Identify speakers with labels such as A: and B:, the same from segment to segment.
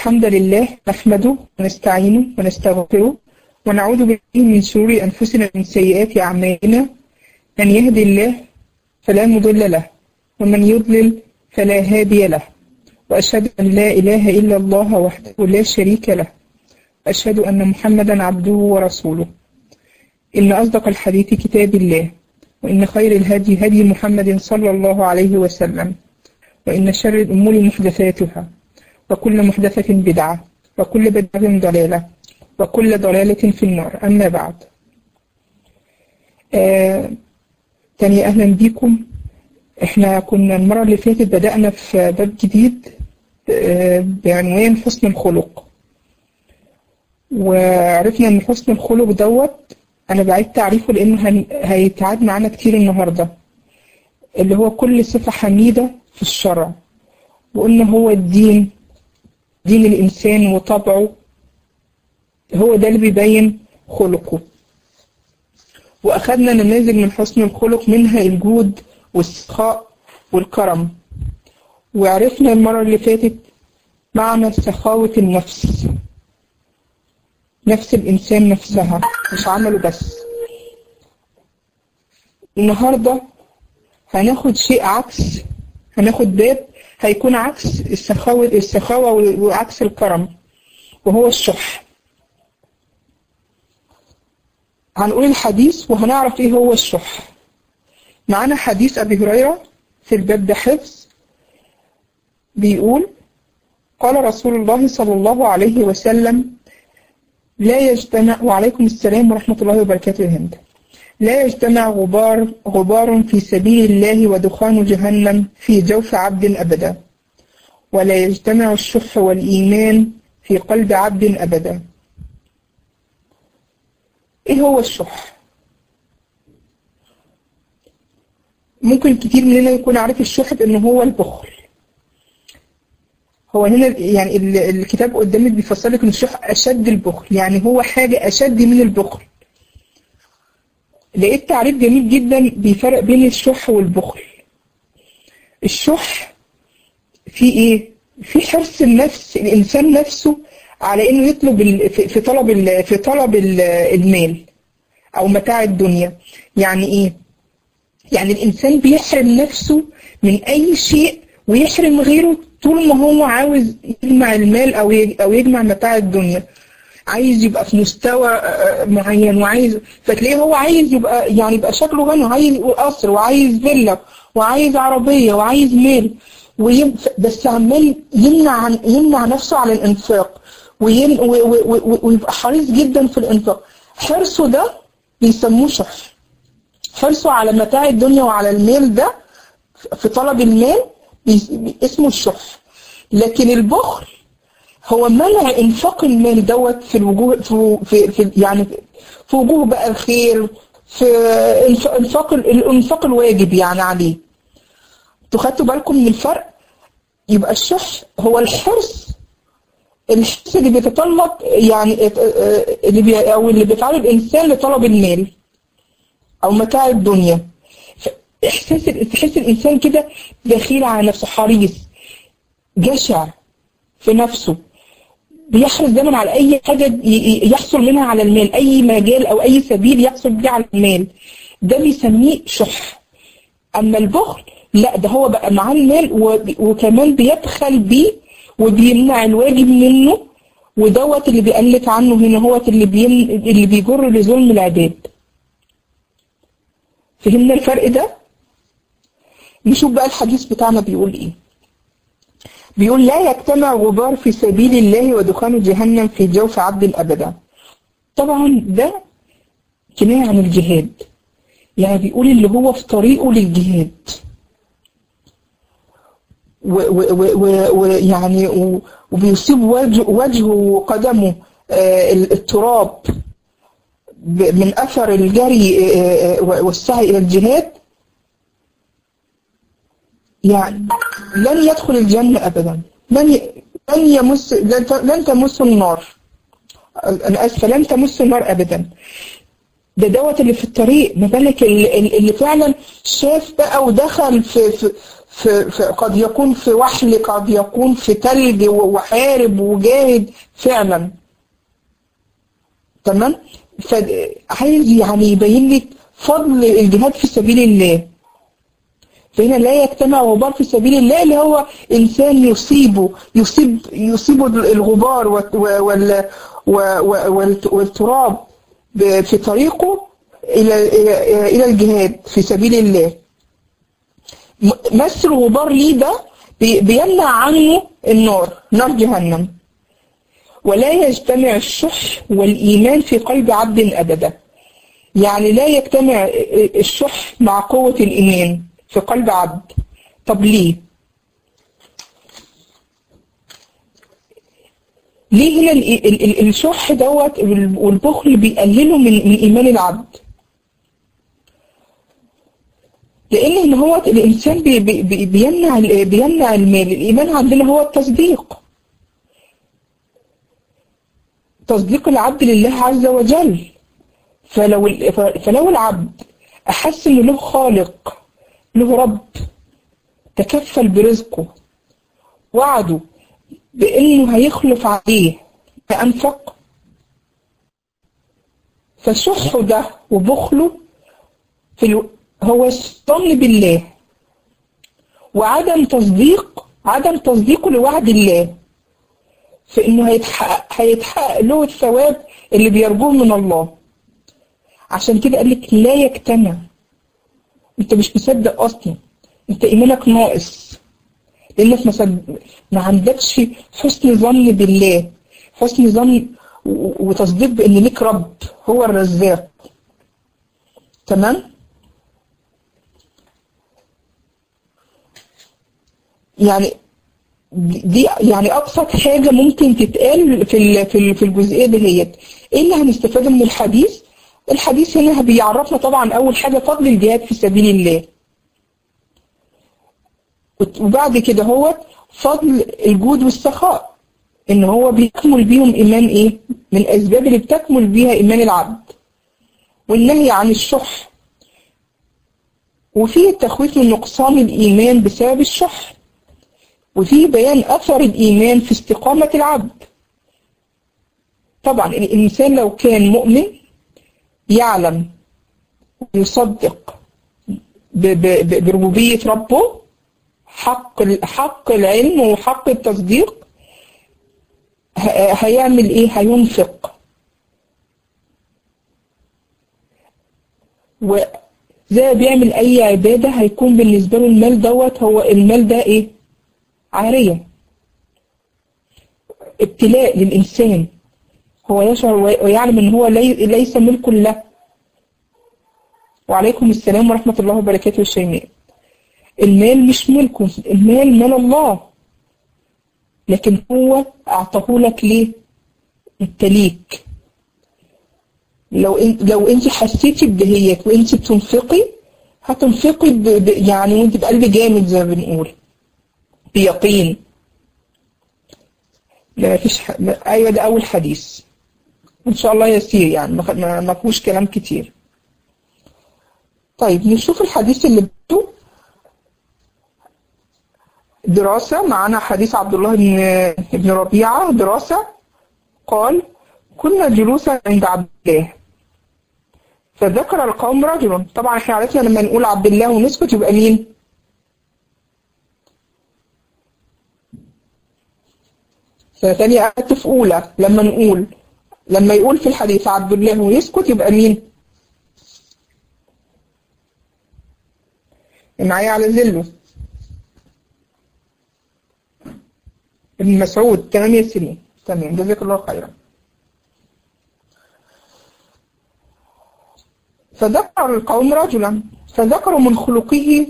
A: الحمد لله نحمده ونستعينه ونستغفره ونعوذ بالله من شرور أنفسنا ومن سيئات أعمالنا من يهد الله فلا مضل له ومن يضلل فلا هادي له وأشهد أن لا إله إلا الله وحده لا شريك له أشهد أن محمدا عبده ورسوله إن أصدق الحديث كتاب الله وإن خير الهدي هدي محمد صلى الله عليه وسلم وإن شر الأمور محدثاتها وكل محدثة بدعة وكل بدعة ضلالة وكل ضلالة في النار أما بعد آه تاني أهلا بيكم احنا كنا المرة اللي فاتت بدأنا في باب جديد آه بعنوان حسن الخلق وعرفنا ان حسن الخلق دوت انا بعيد تعريفه لانه هيتعاد معانا كتير النهارده اللي هو كل صفة حميدة في الشرع وقلنا هو الدين دين الإنسان وطبعه هو ده اللي بيبين خلقه وأخذنا نماذج من حسن الخلق منها الجود والسخاء والكرم وعرفنا المرة اللي فاتت معنى سخاوة النفس نفس الإنسان نفسها مش عمله بس النهاردة هناخد شيء عكس هناخد باب هيكون عكس السخاوة السخاوة وعكس الكرم وهو الشح هنقول الحديث وهنعرف ايه هو الشح معانا حديث ابي هريرة في الباب ده حفظ بيقول قال رسول الله صلى الله عليه وسلم لا يجتمع وعليكم السلام ورحمة الله وبركاته هند لا يجتمع غبار غبار في سبيل الله ودخان جهنم في جوف عبد أبدا ولا يجتمع الشح والإيمان في قلب عبد أبدا إيه هو الشح؟ ممكن كتير مننا يكون عارف الشح بأنه هو البخل هو هنا يعني الكتاب قدامك بيفسر لك ان الشح أشد البخل يعني هو حاجة أشد من البخل لقيت تعريف جميل جدا بيفرق بين الشح والبخل الشح في ايه في حرص النفس الانسان نفسه على انه يطلب في طلب في طلب المال او متاع الدنيا يعني ايه يعني الانسان بيحرم نفسه من اي شيء ويحرم غيره طول ما هو عاوز يجمع المال او او يجمع متاع الدنيا عايز يبقى في مستوى معين وعايز فتلاقيه هو عايز يبقى يعني يبقى شكله غني وعايز قصر وعايز فيلا وعايز عربية وعايز مال ويم بس عمال يمنع عن يمنع نفسه عن الانفاق وين ويبقى حريص جدا في الانفاق حرصه ده بيسموه شح حرصه على متاع الدنيا وعلى المال ده في طلب المال اسمه الشح لكن البخل هو منع انفاق المال دوت في الوجوه في, في, في يعني في وجوه بقى الخير في انفاق الانفاق الواجب يعني عليه انتوا خدتوا بالكم من الفرق يبقى الشح هو الحرص الحرص اللي بيتطلب يعني اللي بي او اللي بيفعله الانسان لطلب المال او متاع الدنيا احساس تحس الانسان كده دخيل على نفسه حريص جشع في نفسه بيحرص دايما على اي حاجه يحصل منها على المال اي مجال او اي سبيل يحصل بيه على المال ده بيسميه شح اما البخل لا ده هو بقى معاه المال وكمان بيبخل بيه وبيمنع الواجب منه ودوت اللي بيقلت عنه هنا هو اللي بيم... اللي بيجر لظلم العباد فهمنا الفرق ده نشوف بقى الحديث بتاعنا بيقول ايه بيقول لا يجتمع غبار في سبيل الله ودخان جهنم في جوف عبد أبدا طبعا ده كناية عن الجهاد يعني بيقول اللي هو في طريقه للجهاد ويعني وبيصيب وجه وجهه وقدمه التراب من أثر الجري والسعي إلى الجهاد يعني لن يدخل الجنة أبدا لن لن يمس لن تمس النار أنا آسفة لن تمس النار أبدا ده دوت اللي في الطريق ما بالك اللي, اللي فعلا شاف بقى ودخل في في في في قد يكون في وحل قد يكون في تلج وحارب وجاهد فعلا تمام فعايز يعني يبين لك فضل الجهاد في سبيل الله فهنا لا يجتمع غبار في سبيل الله اللي هو إنسان يصيبه يصيب يصيبه الغبار وال والتراب في طريقه إلى إلى الجهاد في سبيل الله مس الغبار ليه ده بيمنع عنه النار نار جهنم ولا يجتمع الشح والإيمان في قلب عبد أبدا يعني لا يجتمع الشح مع قوة الإيمان في قلب عبد طب ليه ليه هنا الشح دوت والبخل بيقللوا من من ايمان العبد لان ان هو الانسان بي بي بيمنع بيمنع المال الايمان عندنا هو التصديق تصديق العبد لله عز وجل فلو فلو العبد احس ان له خالق له رب تكفل برزقه وعده بانه هيخلف عليه فانفق فشحه ده وبخله في الو... هو الظن بالله وعدم تصديق عدم تصديقه لوعد الله في انه هيتحقق هيتحقق له الثواب اللي بيرجوه من الله عشان كده قال لك لا يجتمع انت مش مصدق اصلا انت ايمانك ناقص لانك ما, ما عندكش حسن ظن بالله حسن ظن وتصديق بان ليك رب هو الرزاق تمام يعني دي يعني ابسط حاجه ممكن تتقال في في في الجزئيه دهيت ايه اللي هنستفاده من الحديث الحديث هنا بيعرفنا طبعا اول حاجه فضل الجهاد في سبيل الله وبعد كده هو فضل الجود والسخاء ان هو بيكمل بيهم ايمان ايه من الاسباب اللي بتكمل بيها ايمان العبد والنهي عن الشح وفيه التخويف من نقصان الايمان بسبب الشح وفيه بيان اثر الايمان في استقامه العبد طبعا الانسان لو كان مؤمن يعلم ويصدق بربوبيه ربه حق حق العلم وحق التصديق هيعمل ايه هينفق وزي بيعمل اي عبادة هيكون بالنسبة له المال دوت هو المال ده ايه عارية ابتلاء للإنسان هو يشعر ويعلم ان هو ليس ملك له وعليكم السلام ورحمة الله وبركاته الشيماء المال مش ملكه المال مال الله لكن هو اعطاه لك ليه انت ليك لو انت لو انت حسيتي بدهيت وانت بتنفقي هتنفقي ب... ب... يعني وانت بقلب جامد زي ما بنقول بيقين ما فيش ح... ايوه ده اول حديث ان شاء الله يسير يعني ما ما فيهوش كلام كتير طيب نشوف الحديث اللي بعده دراسة معنا حديث عبد الله بن ابن ربيعة دراسة قال كنا جلوسا عند عبد الله فذكر القوم رجل طبعا احنا عرفنا لما نقول عبد الله ونسكت يبقى مين سنة تانية قعدت في أولى لما نقول لما يقول في الحديث عبد الله ويسكت يبقى مين معايا على زله ابن مسعود تمام يا سيدي تمام جزاك الله خيرا فذكر القوم رجلا فذكروا من خلقه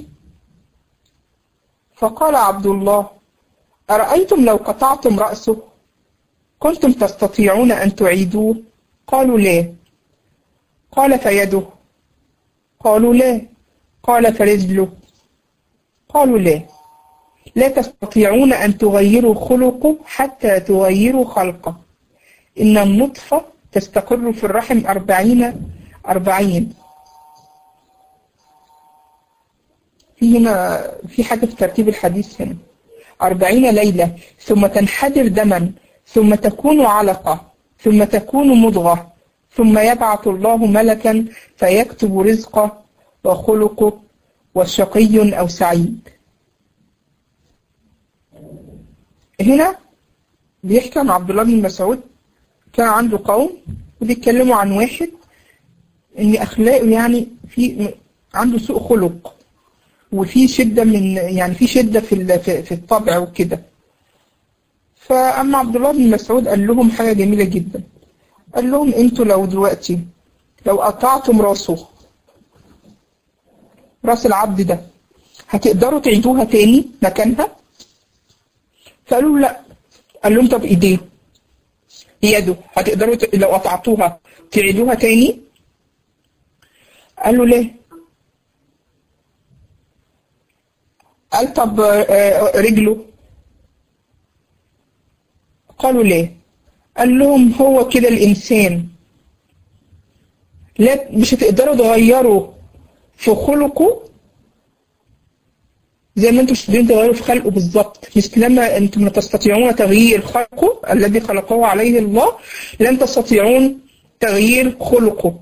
A: فقال عبد الله أرأيتم لو قطعتم رأسه كنتم تستطيعون أن تعيدوه قالوا لا قال فيده قالوا لا قال فرجله قالوا لا لا تستطيعون أن تغيروا خلقه حتى تغيروا خلقه إن النطفة تستقر في الرحم أربعين أربعين في هنا في حاجة في ترتيب الحديث هنا أربعين ليلة ثم تنحدر دما ثم تكون علقة ثم تكون مضغة ثم يبعث الله ملكا فيكتب رزقه وخلقه وشقي أو سعيد هنا بيحكي عن عبد الله بن مسعود كان عنده قوم وبيتكلموا عن واحد ان اخلاقه يعني في عنده سوء خلق وفي شدة من يعني في شدة في في الطبع وكده فأما عبد الله بن مسعود قال لهم حاجة جميلة جدا قال لهم انتوا لو دلوقتي لو قطعتم راسه راس العبد ده هتقدروا تعيدوها تاني مكانها فقالوا لا قال لهم طب ايديه يده هتقدروا ت... لو قطعتوها تعيدوها تاني قالوا ليه قال طب رجله قالوا ليه قال لهم هو كده الإنسان لا مش هتقدروا تغيروا في خلقه زي ما انتم مش قادرين تغيروا في خلقه بالظبط مش لما انتم لا تستطيعون تغيير خلقه الذي خلقه عليه الله لن تستطيعون تغيير خلقه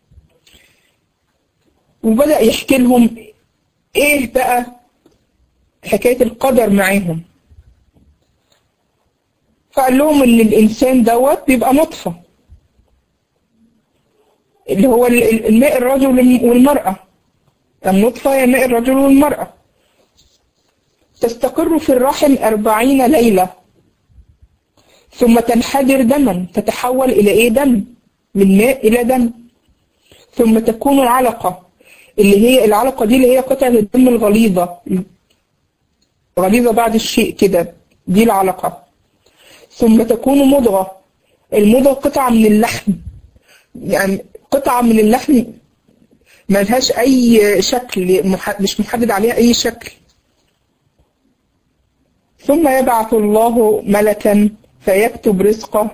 A: وبدأ يحكي لهم ايه بقى حكاية القدر معاهم فقال لهم ان الانسان دوت بيبقى نطفة اللي هو الماء الرجل والمرأة النطفة هي ماء الرجل والمرأة تستقر في الرحم أربعين ليلة ثم تنحدر دما تتحول إلى إيه دم من ماء إلى دم ثم تكون العلقة اللي هي العلقة دي اللي هي قطعة الدم الغليظة غليظة بعد الشيء كده دي العلقة ثم تكون مضغة المضغة قطعة من اللحم يعني قطعة من اللحم ملهاش أي شكل مش محدد عليها أي شكل ثم يبعث الله ملكا فيكتب رزقه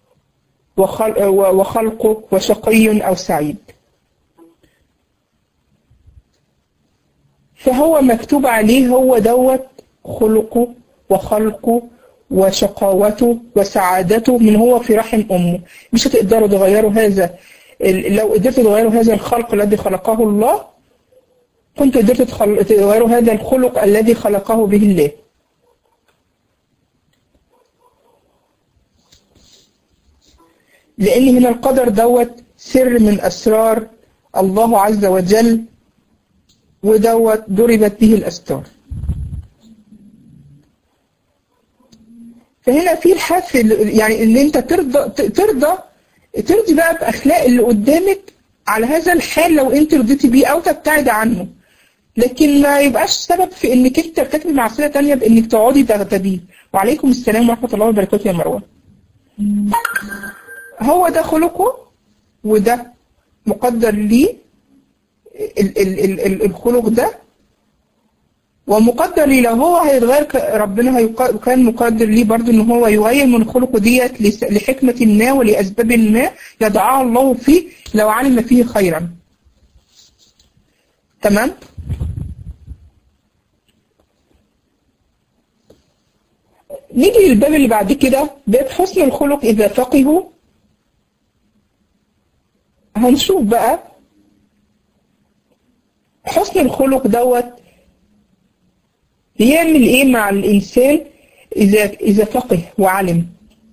A: وخلقه وشقي أو سعيد فهو مكتوب عليه هو دوت خلقه وخلقه وشقاوته وسعادته من هو في رحم أمه مش هتقدروا تغيروا هذا لو قدرتوا تغيروا هذا الخلق الذي خلقه الله كنتوا قدرتوا تغيروا هذا الخلق الذي خلقه به الله لأن هنا القدر دوت سر من أسرار الله عز وجل ودوت ضربت به الأستار فهنا في الحث يعني ان انت ترضى ترضى ترضي بقى باخلاق اللي قدامك على هذا الحال لو انت رضيتي بيه او تبتعد عنه لكن ما يبقاش سبب في انك انت ترتكبي معصيه تانية بانك تقعدي تغتابيه وعليكم السلام ورحمه الله وبركاته يا مروه هو ده خلقه وده مقدر ليه ال ال ال ال الخلق ده ومقدر ليه لو هو هيتغير ربنا كان مقدر ليه برضه ان هو يغير من خلقه ديت لحكمة ما ولأسباب ما يضعها الله فيه لو علم فيه خيرا تمام نيجي للباب اللي بعد كده باب حسن الخلق إذا فقهوا هنشوف بقى حسن الخلق دوت بيعمل ايه مع الانسان اذا اذا فقه وعلم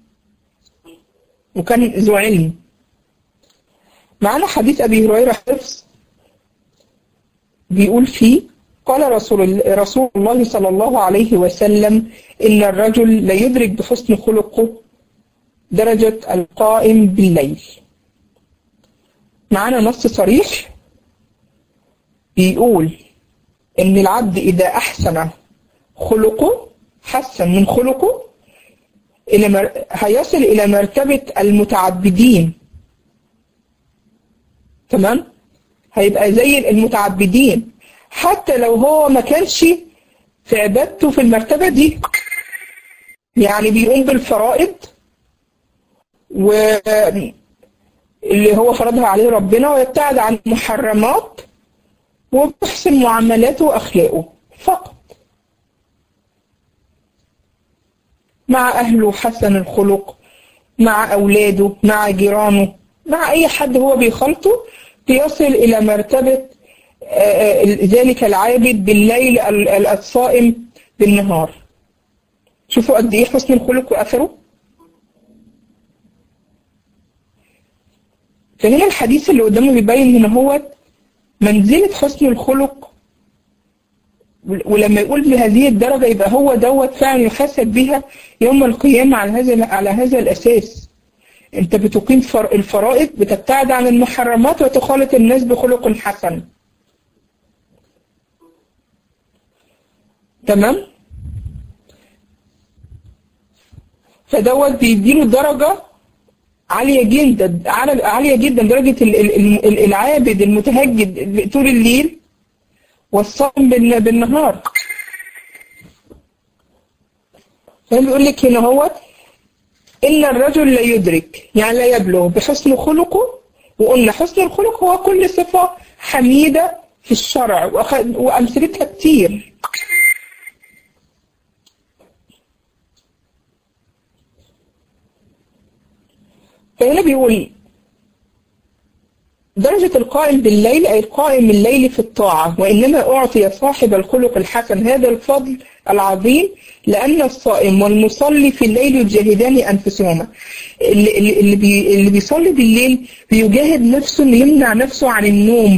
A: وكان ذو علم معنا حديث ابي هريره حفظ بيقول فيه قال رسول رسول الله صلى الله عليه وسلم ان الرجل لا يدرك بحسن خلقه درجه القائم بالليل معانا نص صريح بيقول ان العبد اذا احسن خلقه حسن من خلقه إلى مر... هيصل إلى مرتبة المتعبدين تمام هيبقى زي المتعبدين حتى لو هو ما كانش في عبادته في المرتبة دي يعني بيقوم بالفرائض واللي هو فرضها عليه ربنا ويبتعد عن المحرمات وبيحسن معاملاته وأخلاقه فقط مع أهله حسن الخلق مع أولاده مع جيرانه مع أي حد هو بيخلطه بيصل إلى مرتبة ذلك العابد بالليل الصائم بالنهار شوفوا قد إيه حسن الخلق وأثره فهنا الحديث اللي قدامه بيبين هنا هو منزلة حسن الخلق ولما يقول بهذه الدرجة يبقى هو دوت فعلا يحاسب بها يوم القيامة على هذا على هذا الأساس أنت بتقيم الفرائض بتبتعد عن المحرمات وتخالط الناس بخلق حسن تمام فدوت بيديله درجة عالية جدا عالية جدا درجة العابد المتهجد طول الليل والصائم بالنهار فهم بيقول لك هنا هو إن الرجل لا يدرك يعني لا يبلغ بحسن خلقه وقلنا حسن الخلق هو كل صفة حميدة في الشرع وأمثلتها كتير فهنا بيقول درجة القائم بالليل أي القائم الليل في الطاعة وإنما أعطي صاحب الخلق الحسن هذا الفضل العظيم لأن الصائم والمصلي في الليل يجاهدان أنفسهما اللي, اللي, بي اللي بيصلي بالليل بيجاهد نفسه إنه يمنع نفسه عن النوم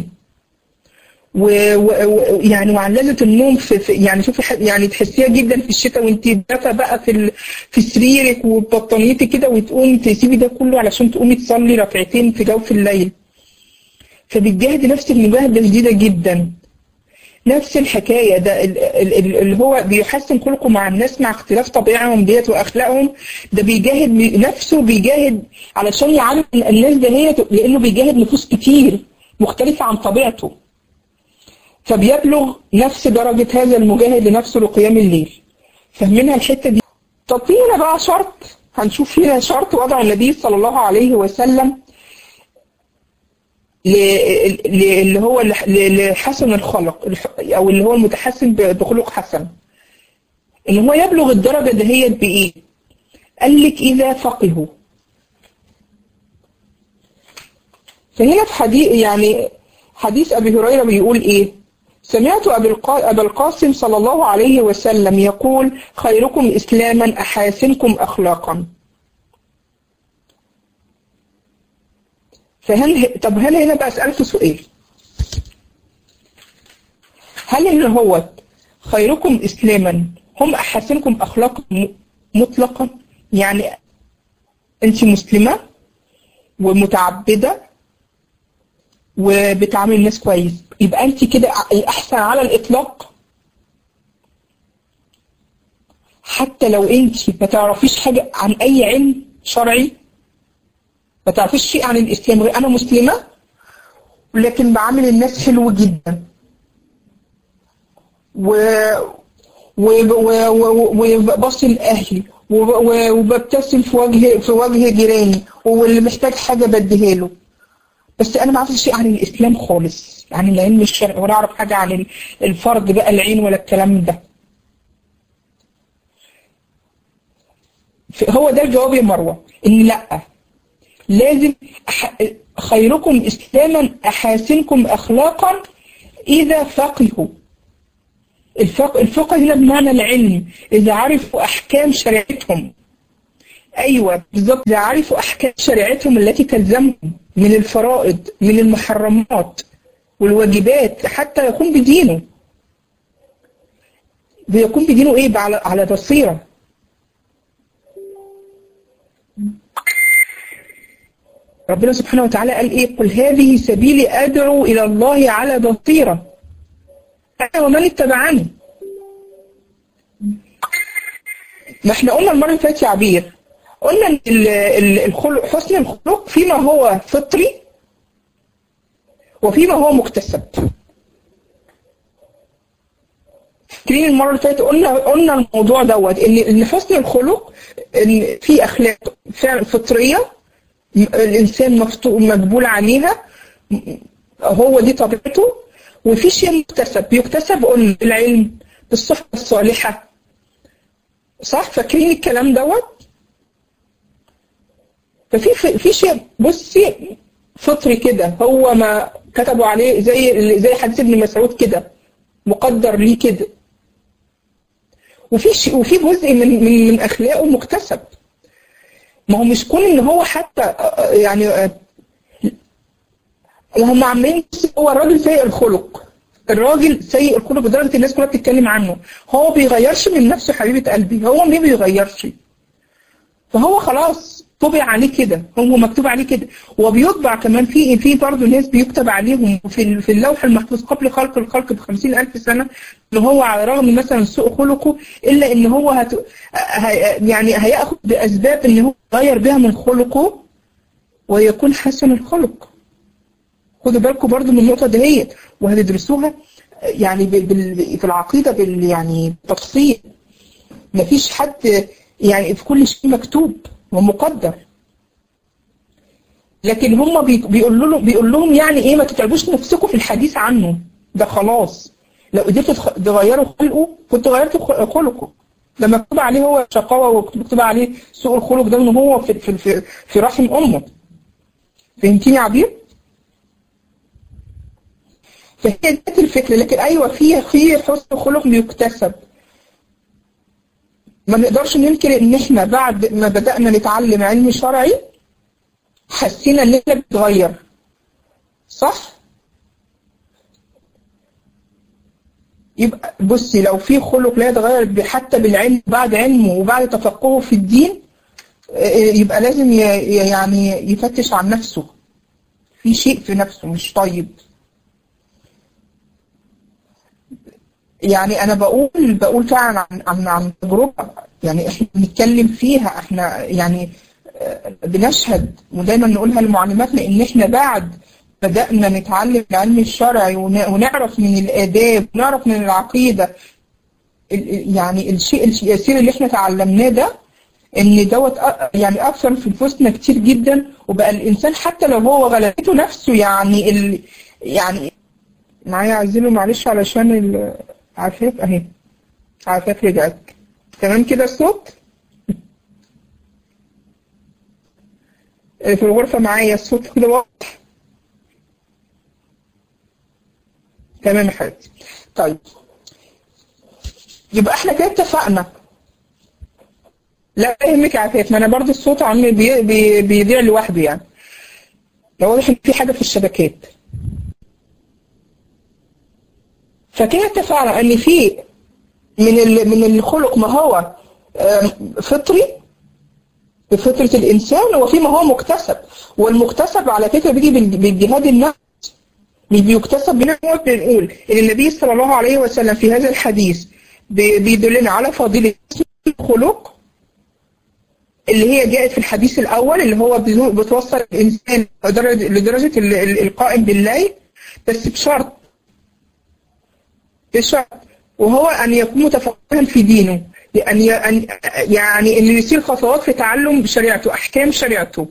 A: ويعني وعن لذة النوم في, في يعني شوفي يعني تحسيها جدا في الشتاء وانت دافى بقى في في سريرك وبطانيتك كده وتقومي تسيبي ده كله علشان تقومي تصلي ركعتين في جوف الليل فبتجاهدي نفسك مجاهدة شديدة جدا نفس الحكاية ده اللي هو بيحسن خلقه مع الناس مع اختلاف طبيعهم ديت واخلاقهم ده بيجاهد نفسه بيجاهد علشان يعلم الناس ده هي لانه بيجاهد نفوس كتير مختلفة عن طبيعته فبيبلغ نفس درجة هذا المجاهد لنفسه لقيام الليل فاهمينها الحتة دي طب في هنا بقى شرط هنشوف هنا شرط وضع النبي صلى الله عليه وسلم اللي هو لحسن الخلق او اللي هو المتحسن بخلق حسن ان هو يبلغ الدرجة دهيت بايه قال لك اذا فقهوا فهنا في حديث يعني حديث ابي هريرة بيقول ايه سمعت أبا القاسم صلى الله عليه وسلم يقول خيركم إسلاما أحاسنكم أخلاقا فهل طب هل هنا بقى أسألك سؤال هل إن هو خيركم إسلاما هم أحاسنكم أخلاقا مطلقا يعني أنت مسلمة ومتعبدة وبتعامل الناس كويس يبقى انت كده الاحسن على الاطلاق حتى لو انت ما تعرفيش حاجة عن اي علم شرعي ما تعرفيش شيء عن الاسلام غير انا مسلمة لكن بعامل الناس حلو جدا و وبصل اهلي وببتسم في وجه في وجه جيراني واللي محتاج حاجة بديها له بس انا ما اعرفش شيء عن الاسلام خالص عن العلم الشرعي ولا اعرف حاجه عن الفرد بقى العين ولا الكلام ده هو ده الجواب يا مروه ان لا لازم خيركم اسلاما احاسنكم اخلاقا اذا فقهوا الفقه, الفقه هنا بمعنى العلم اذا عرفوا احكام شريعتهم ايوه بالظبط اذا عرفوا احكام شريعتهم التي تلزمهم من الفرائض من المحرمات والواجبات حتى يقوم بدينه بيقوم بدينه ايه على على بصيره ربنا سبحانه وتعالى قال ايه قل هذه سبيلي ادعو الى الله على بصيره انا ومن اتبعني ما احنا قلنا المره اللي فاتت يا عبير قلنا ان الخلق حسن الخلق فيما هو فطري وفيما هو مكتسب فاكرين المره اللي فاتت قلنا قلنا الموضوع دوت ان ان حسن الخلق ان في اخلاق فعلا فطريه الانسان مقبول عليها هو دي طبيعته وفي شيء مكتسب بيكتسب قلنا بالعلم بالصحبة الصالحة صح فاكرين الكلام دوت ففي في شيء بصي فطري كده هو ما كتبوا عليه زي زي حديث ابن مسعود كده مقدر ليه كده وفي وفي جزء من من من اخلاقه مكتسب ما هو مش كون ان هو حتى يعني هم عاملين هو الراجل سيء الخلق الراجل سيء الخلق لدرجه الناس كلها بتتكلم عنه هو بيغيرش من نفسه حبيبه قلبي هو ما بيغيرش فهو خلاص طبع عليه كده هو مكتوب عليه كده وبيطبع كمان في في برضه ناس بيكتب عليهم في في اللوح المحفوظ قبل خلق الخلق ب 50000 سنه ان هو على الرغم مثلا سوء خلقه الا ان هو هت يعني هياخذ باسباب ان هو يغير بها من خلقه ويكون حسن الخلق خدوا بالكم برضه من النقطه دهيت وهتدرسوها يعني في العقيده بال يعني تفصيل مفيش حد يعني في كل شيء مكتوب ومقدر لكن هم بيقولوا لهم بيقول لهم يعني ايه ما تتعبوش نفسكم في الحديث عنه ده خلاص لو قدرتوا تغيروا خلقه كنتوا غيرتوا خلقه ده مكتوب عليه هو شقاوة ومكتوب عليه سوء الخلق ده ان هو في في في, في رحم امه فهمتيني يا عبير؟ فهي دي الفكره لكن ايوه في في حسن خلق بيكتسب ما نقدرش ننكر ان احنا بعد ما بدأنا نتعلم علم شرعي حسينا ان احنا بنتغير صح؟ يبقى بصي لو في خلق لا يتغير حتى بالعلم بعد علمه وبعد تفقهه في الدين يبقى لازم يعني يفتش عن نفسه في شيء في نفسه مش طيب يعني انا بقول بقول فعلا عن عن عن تجربه يعني احنا بنتكلم فيها احنا يعني بنشهد ودايما نقولها لمعلماتنا ان احنا بعد بدأنا نتعلم العلم الشرعي ونعرف من الآداب ونعرف من العقيدة يعني الشيء اليسير اللي احنا تعلمناه ده ان دوت يعني اثر في نفوسنا كتير جدا وبقى الانسان حتى لو هو غلبته نفسه يعني ال يعني معايا عايزينه معلش علشان عفاف اهي عفاف رجعت تمام كده الصوت في الغرفة معايا الصوت كده واضح تمام يا حبيبتي طيب يبقى احنا كده اتفقنا لا يهمك يا عفاف ما انا برضو الصوت عمي بي بي بيضيع لوحده يعني لو واضح ان في حاجة في الشبكات فكده اتفقنا ان في من من الخلق ما هو فطري بفطرة الإنسان وفي ما هو مكتسب والمكتسب على فكرة بيجي بالجهاد النفس مش بيكتسب بنقعد بنقول إن النبي صلى الله عليه وسلم في هذا الحديث بيدلنا على فضيلة الخلق اللي هي جاءت في الحديث الأول اللي هو بتوصل الإنسان لدرجة القائم بالليل بس بشرط بشرط وهو أن يكون متفقها في دينه لأن يعني أن يصير خطوات في تعلم شريعته أحكام شريعته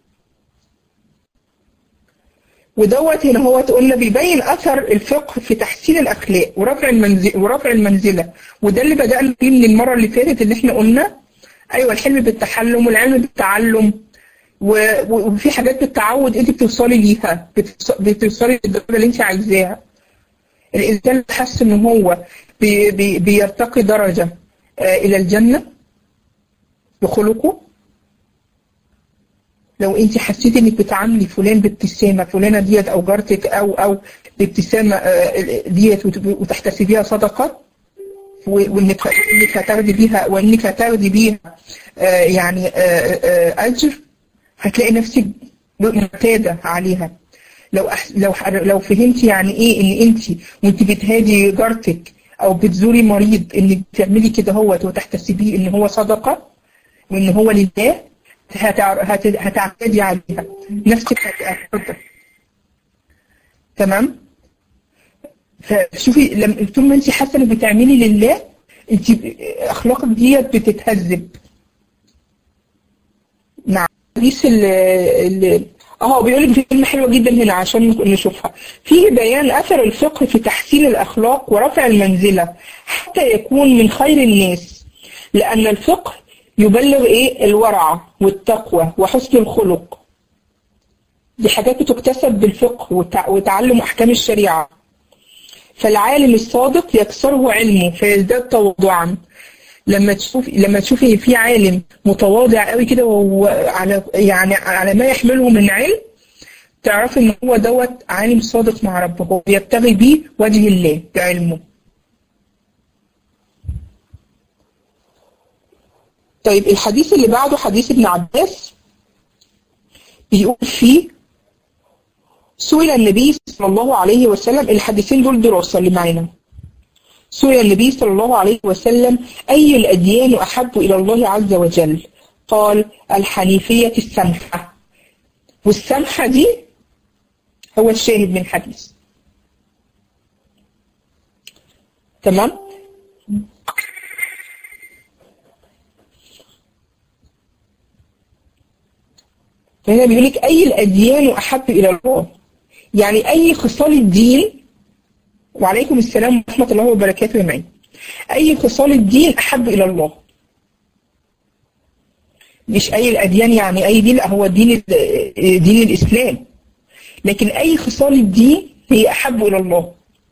A: ودوت هنا هو قلنا بيبين أثر الفقه في تحسين الأخلاق ورفع المنزل ورفع المنزلة وده اللي بدأنا فيه من المرة اللي فاتت اللي احنا قلنا أيوة الحلم بالتحلم والعلم بالتعلم وفي حاجات بالتعود انت بتوصلي ليها بتوصلي للدرجة اللي انت عايزاها الإنسان حس إن هو بي بي بيرتقي درجة إلى الجنة بخلقه لو انت حسيتي انك بتعاملي فلان بابتسامه فلانه ديت او جارتك او او بابتسامه ديت وتحتسبيها صدقه وانك انك هتاخدي بيها وانك هتاخدي بيها يعني اجر هتلاقي نفسك معتاده عليها لو أح... لو لو فهمتي يعني ايه ان انت وانت بتهادي جارتك او بتزوري مريض انك تعملي كده هوت وتحتسبيه ان هو صدقه وان هو لله هتع... هت... هتعتدي عليها نفسك هتقدر تمام فشوفي لما طول ما انت حاسه انك بتعملي لله انت اخلاقك ديت بتتهذب نعم حديث ال... ال... اه بيقول لك في كلمة حلوة جدا هنا عشان نشوفها فيه بيان أثر الفقه في تحسين الأخلاق ورفع المنزلة حتى يكون من خير الناس لأن الفقه يبلغ إيه الورع والتقوى وحسن الخلق دي حاجات بتكتسب بالفقه وتعلم أحكام الشريعة فالعالم الصادق يكسره علمه فيزداد تواضعا لما تشوف لما تشوفي في عالم متواضع قوي كده وهو على يعني على ما يحمله من علم تعرفي ان هو دوت عالم صادق مع ربه هو بيبتغي بيه وجه الله بعلمه طيب الحديث اللي بعده حديث ابن عباس بيقول فيه سئل النبي صلى الله عليه وسلم الحديثين دول دراسة اللي معانا سئل النبي صلى الله عليه وسلم أي الأديان أحب إلى الله عز وجل قال الحنيفية السمحة والسمحة دي هو الشاهد من الحديث تمام فهنا بيقول لك أي الأديان أحب إلى الله يعني أي خصال الدين وعليكم السلام ورحمة الله وبركاته يا معين أي خصال الدين أحب إلى الله مش أي الأديان يعني أي دين لا هو دين دين الإسلام لكن أي خصال الدين هي أحب إلى الله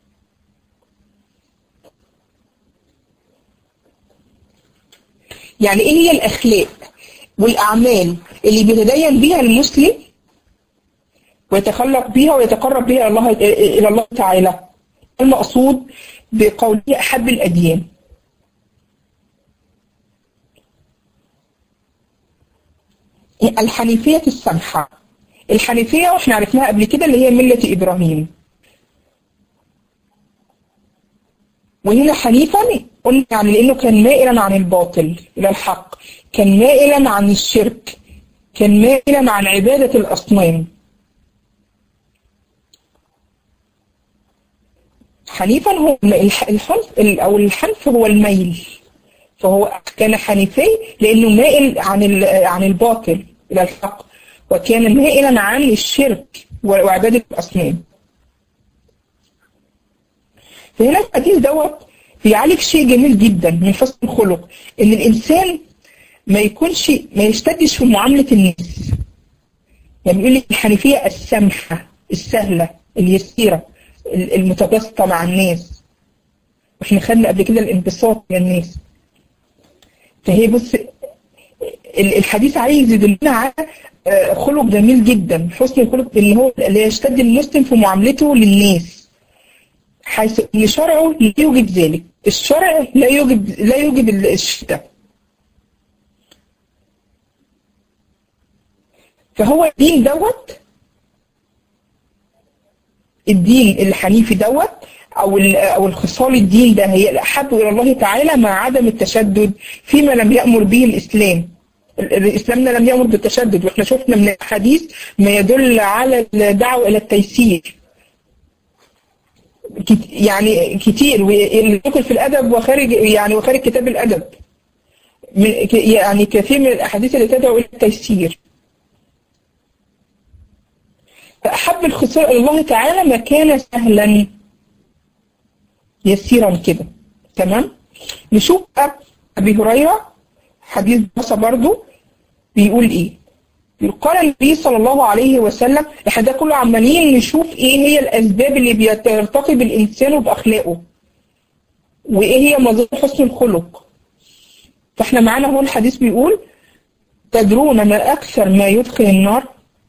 A: يعني إيه هي الأخلاق والأعمال اللي بيتدين بها المسلم ويتخلق بها ويتقرب بها إلى الله إلى الله تعالى المقصود بقوله أحب الأديان الحنيفية السمحة الحنيفية واحنا عرفناها قبل كده اللي هي ملة إبراهيم وهنا حنيفا قلنا يعني لأنه كان مائلا عن الباطل إلى الحق كان مائلا عن الشرك كان مائلا عن عبادة الأصنام حنيفا هو الحنف أو الحنف هو الميل فهو كان حنيفي لأنه مائل عن عن الباطل إلى الحق وكان مائلا عن الشرك وعبادة الأصنام فهنا الحديث دوت بيعالج شيء جميل جدا من حسن الخلق إن الإنسان ما يكونش ما يشتدش في معاملة الناس يعني بيقول لك الحنيفية السمحة السهلة اليسيرة المتبسطة مع الناس واحنا خدنا قبل كده الانبساط من الناس فهي بص الحديث عايز يدلنا على خلق جميل جدا حسن الخلق اللي هو اللي يشتد المسلم في معاملته للناس حيث ان شرعه لا يوجد ذلك الشرع لا يوجد لا يوجد الشتاء فهو الدين دوت الدين الحنيفي دوت او او الخصال الدين ده هي الاحب الى الله تعالى مع عدم التشدد فيما لم يامر به الاسلام الاسلامنا لم يامر بالتشدد واحنا شفنا من الحديث ما يدل على الدعوه الى التيسير يعني كتير ويدخل في الادب وخارج يعني وخارج كتاب الادب يعني كثير من الاحاديث اللي تدعو الى التيسير فأحب الخصال إلى الله تعالى ما كان سهلا يسيرا كده تمام نشوف أبي هريرة حديث بصة برضو بيقول إيه قال النبي صلى الله عليه وسلم احنا ده كله عمالين نشوف ايه هي الاسباب اللي بيرتقي بالانسان باخلاقه وايه هي مظاهر حسن الخلق فاحنا معانا هو الحديث بيقول تدرون ما اكثر ما يدخل النار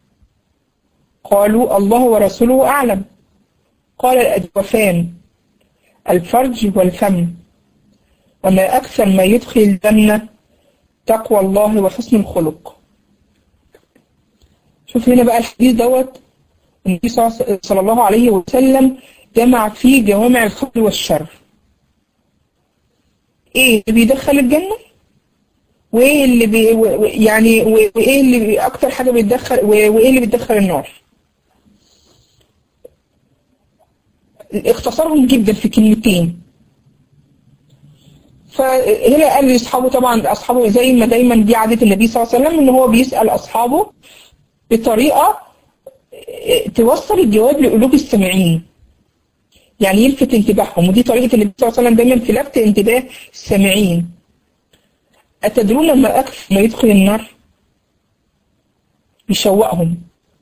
A: قالوا الله ورسوله أعلم قال الأجوفان الفرج والفم وما أكثر ما يدخل الجنة تقوى الله وحسن الخلق شوف هنا بقى الحديث دوت النبي صلى الله عليه وسلم جمع فيه جوامع الخير والشر ايه اللي بيدخل الجنة وايه اللي بي يعني وايه اللي بي اكتر حاجة بيدخل وايه اللي بيدخل النار اختصرهم جدا في كلمتين فهنا قال لاصحابه طبعا اصحابه زي ما دايما دي عاده النبي صلى الله عليه وسلم ان هو بيسال اصحابه بطريقه توصل الجواب لقلوب السامعين يعني يلفت انتباههم ودي طريقة النبي صلى الله عليه وسلم دايما في لفت انتباه السامعين أتدرون ما أكثر ما يدخل النار يشوقهم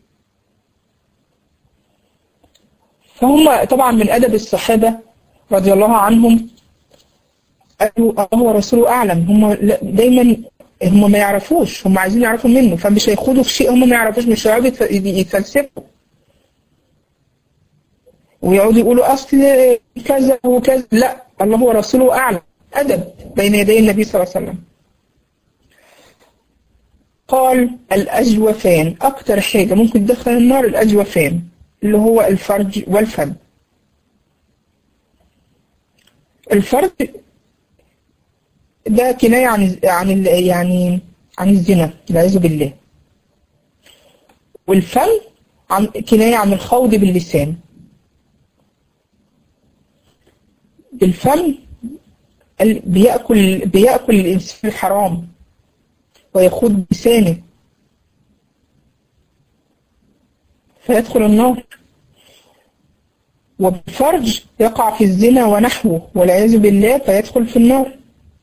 A: فهم طبعا من أدب الصحابة رضي الله عنهم قالوا الله ورسوله أعلم هم دايما هم ما يعرفوش هم عايزين يعرفوا منه فمش هيخوضوا في شيء هم ما يعرفوش مش هيقعدوا يتفلسفوا ويقعدوا يقولوا أصل كذا وكذا لا الله ورسوله أعلم أدب بين يدي النبي صلى الله عليه وسلم قال الأجوفان أكتر حاجة ممكن تدخل النار الأجوفان اللي هو الفرج والفم الفرج ده كناية عن عن يعني عن الزنا والعياذ بالله والفم عن كناية عن الخوض باللسان بالفم بيأكل بيأكل الإنسان الحرام ويخوض بلسانه فيدخل النار وبالفرج يقع في الزنا ونحوه والعياذ بالله فيدخل في النار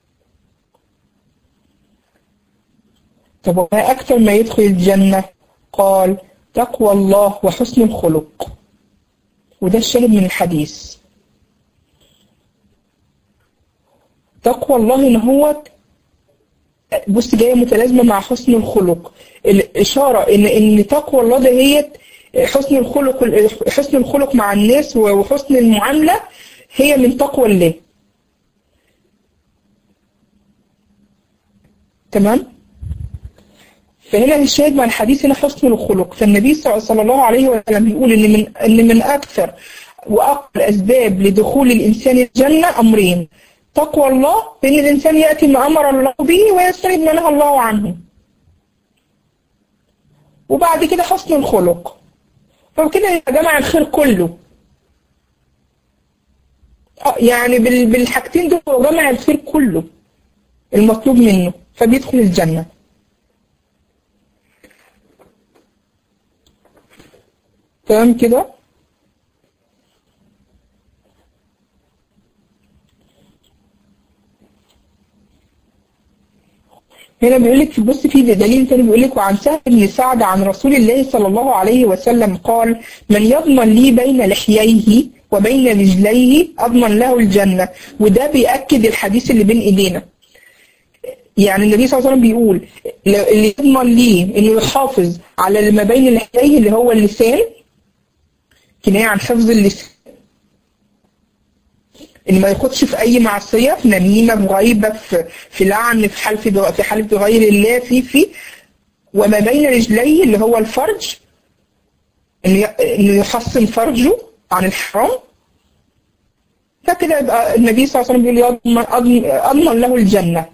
A: طب وما أكثر ما يدخل الجنة قال تقوى الله وحسن الخلق وده الشاهد من الحديث تقوى الله ان هو بص جايه متلازمه مع حسن الخلق الاشاره ان ان تقوى الله ده هي حسن الخلق حسن الخلق مع الناس وحسن المعامله هي من تقوى الله تمام فهنا الشاهد مع الحديث هنا حسن الخلق فالنبي صلى الله عليه وسلم بيقول ان من ان من اكثر واقل اسباب لدخول الانسان الجنه امرين تقوى الله بان الانسان ياتي ما امر الله به ويجتنب ما نهى الله عنه وبعد كده حسن الخلق فكده جمع الخير كله يعني بالحاجتين دول هو جمع الخير كله المطلوب منه فبيدخل الجنه تمام كده هنا بيقول لك بص في دليل تاني بيقول لك وعن سهل بن سعد عن رسول الله صلى الله عليه وسلم قال من يضمن لي بين لحييه وبين رجليه اضمن له الجنه وده بياكد الحديث اللي بين ايدينا يعني النبي صلى الله عليه وسلم بيقول اللي يضمن لي انه يحافظ على اللي ما بين لحييه اللي هو اللسان كناية عن حفظ اللسان ان ما ياخدش في اي معصيه في نميمه في غيبه في في لعن في حلف في حلف بغير الله في في وما بين رجليه اللي هو الفرج انه انه يحصن فرجه عن الحرام فكده يبقى النبي صلى الله عليه وسلم بيقول اضمن له الجنه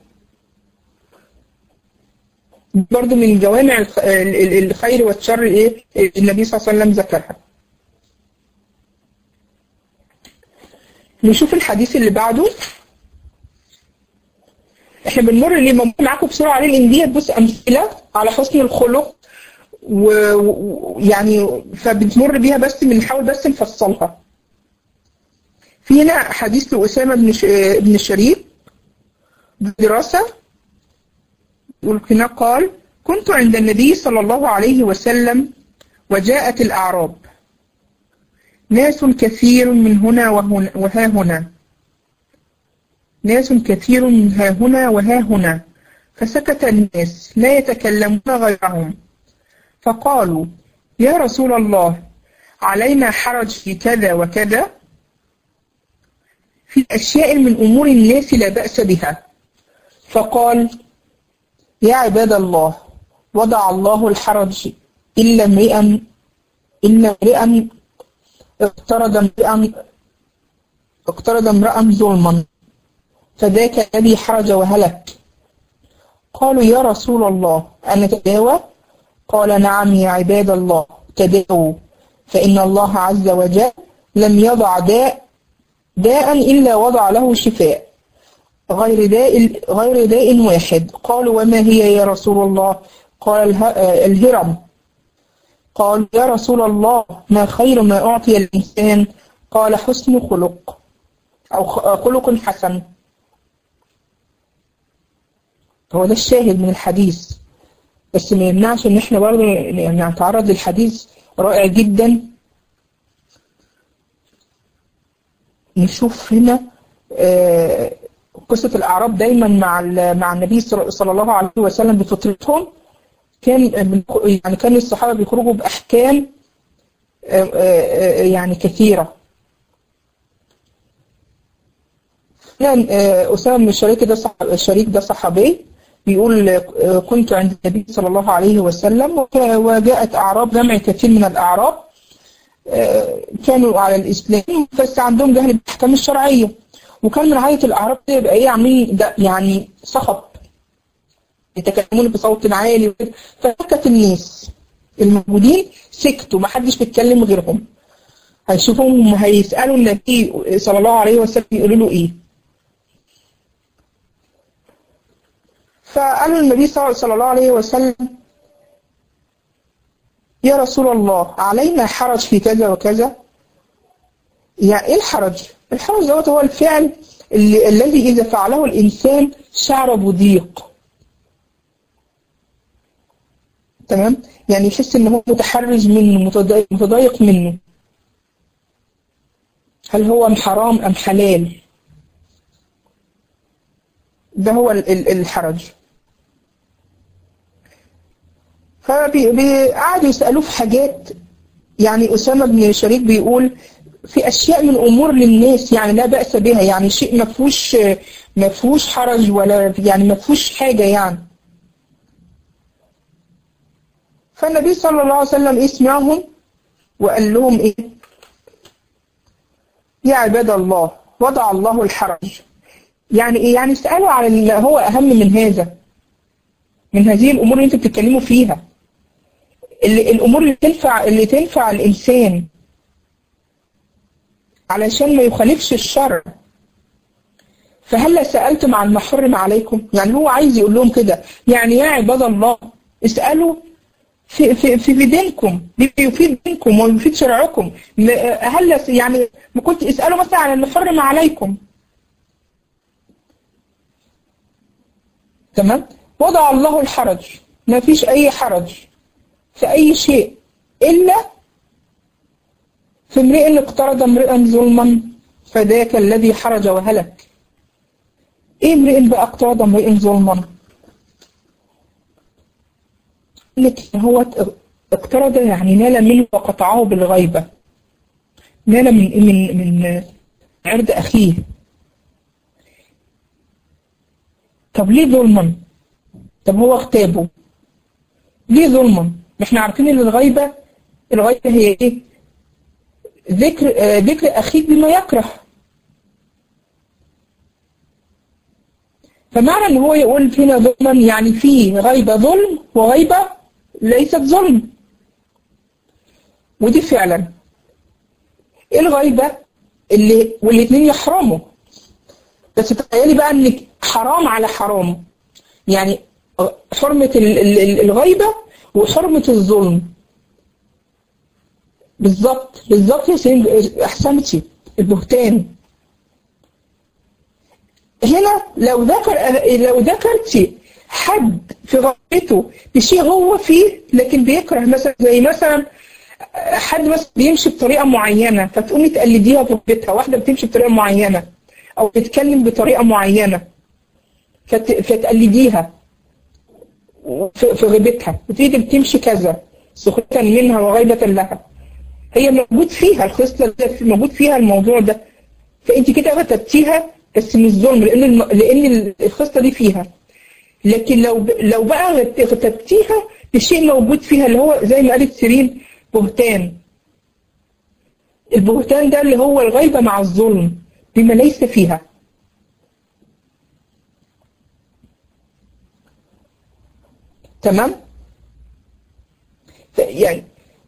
A: برضه من جوامع الخير والشر ايه النبي صلى الله عليه وسلم ذكرها نشوف الحديث اللي بعده احنا بنمر اللي بمر معاكم بسرعه عليه لان ديت بص امثله على حسن الخلق ويعني فبنمر بيها بس بنحاول بس نفصلها في هنا حديث لأسامة بن بن الشريف بدراسة يقول هنا قال كنت عند النبي صلى الله عليه وسلم وجاءت الأعراب ناس كثير من هنا وهنا وها هنا ناس كثير من ها هنا وها هنا فسكت الناس لا يتكلمون غيرهم فقالوا يا رسول الله علينا حرج في كذا وكذا في أشياء من أمور الناس لا بأس بها فقال يا عباد الله وضع الله الحرج إلا امرئا إلا امرئا اقترض امرئا اقترض امرأ ظلما فذاك الذي حرج وهلك قالوا يا رسول الله أنا تداوى قال نعم يا عباد الله تداووا فإن الله عز وجل لم يضع داء داء إلا وضع له شفاء غير داء غير داء واحد قالوا وما هي يا رسول الله قال الهرم قالوا يا رسول الله ما خير ما أعطي الإنسان قال حسن خلق أو خلق حسن هو ده الشاهد من الحديث بس ما يمنعش ان احنا برضه يعني نتعرض للحديث رائع جدا نشوف هنا آه قصة الأعراب دايما مع مع النبي صلى الله عليه وسلم بفطرتهم كان يعني كان الصحابة بيخرجوا بأحكام آه آه يعني كثيرة أسامة بن الشريك ده الشريك ده صحابي بيقول كنت عند النبي صلى الله عليه وسلم وجاءت أعراب جمع كثير من الأعراب كانوا على الإسلام بس عندهم جهل بالأحكام الشرعية وكان من عادة الأعراب ده يبقى إيه عاملين ده يعني صخب يتكلمون بصوت عالي فسكت الناس الموجودين سكتوا ما حدش بيتكلم غيرهم هيشوفهم هيسألوا النبي صلى الله عليه وسلم يقولوا له إيه فقالوا النبي صلى الله عليه وسلم يا رسول الله علينا حرج في كذا وكذا يعني ايه الحرج الحرج دوت هو الفعل اللي الذي اذا فعله الانسان شعر بضيق تمام يعني يحس ان هو متحرج منه متضايق, متضايق منه هل هو حرام ام حلال ده هو الحرج فقعدوا يسألوه في حاجات يعني أسامة بن شريك بيقول في أشياء من أمور للناس يعني لا بأس بها يعني شيء ما فيهوش ما فيهوش حرج ولا يعني ما فيهوش حاجة يعني فالنبي صلى الله عليه وسلم اسمعهم وقال لهم إيه يا عباد الله وضع الله الحرج يعني إيه يعني اسألوا على اللي هو أهم من هذا من هذه الأمور اللي أنتوا بتتكلموا فيها اللي الأمور اللي تنفع اللي تنفع الإنسان علشان ما يخالفش الشرع فهل سألتم عن ما حرم عليكم يعني هو عايز يقول لهم كده يعني يا عباد الله اسألوا في في في دينكم بيفيد دينكم ويفيد شرعكم هل يعني ما كنت اسألوا مثلا عن اللي حرم عليكم تمام وضع الله الحرج ما فيش أي حرج في أي شيء إلا في امرئ اقترض امرئا ظلما فذاك الذي حرج وهلك ايه امرئ بقى اقترض امرئ ظلما لك هو اقترض يعني نال منه وقطعه بالغيبة نال من من من عرض أخيه طب ليه ظلما طب هو اغتابه ليه ظلما احنا عارفين ان الغيبة الغيبة هي ايه ذكر آه ذكر اخيك بما يكره فمعنى ان هو يقول هنا ظلما يعني في غيبة ظلم وغيبة ليست ظلم ودي فعلا ايه الغيبة اللي والاثنين يحرموا بس تخيلي بقى انك حرام على حرام يعني حرمة الغيبة وحرمة الظلم بالظبط بالظبط يا سيدي احسنتي البهتان هنا لو ذكر لو ذكرتي حد في غيبته بشيء هو فيه لكن بيكره مثلا زي مثلا حد مثلا بيمشي بطريقه معينه فتقومي تقلديها في غيبتها واحده بتمشي بطريقه معينه او بتتكلم بطريقه معينه فتقلديها في غيبتها وتيجي بتمشي كذا سخرة منها وغيبة لها هي موجود فيها الخصلة موجود فيها الموضوع ده فانت كده غتبتيها بس مش ظلم لان الم... لان الخصلة دي فيها لكن لو ب... لو بقى غتبتيها بشيء موجود فيها اللي هو زي ما قالت سيرين بهتان البهتان ده اللي هو الغيبة مع الظلم بما ليس فيها تمام يعني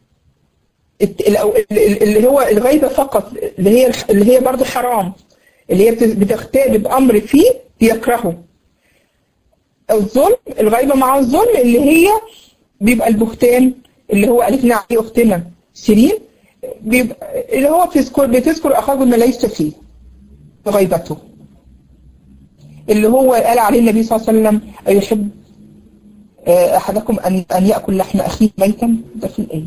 A: اللي هو الغيبة فقط اللي هي اللي هي برضه حرام اللي هي بتغتاب بأمر فيه بيكرهه الظلم الغيبة مع الظلم اللي هي بيبقى البهتان اللي هو قالتنا عليه اختنا سيرين بيبقى اللي هو بتذكر بتذكر اخاك بما ليس فيه غيبته اللي هو قال عليه النبي صلى الله عليه وسلم أيحب أحدكم أن أن يأكل لحم أخيه ميتا ده في الآية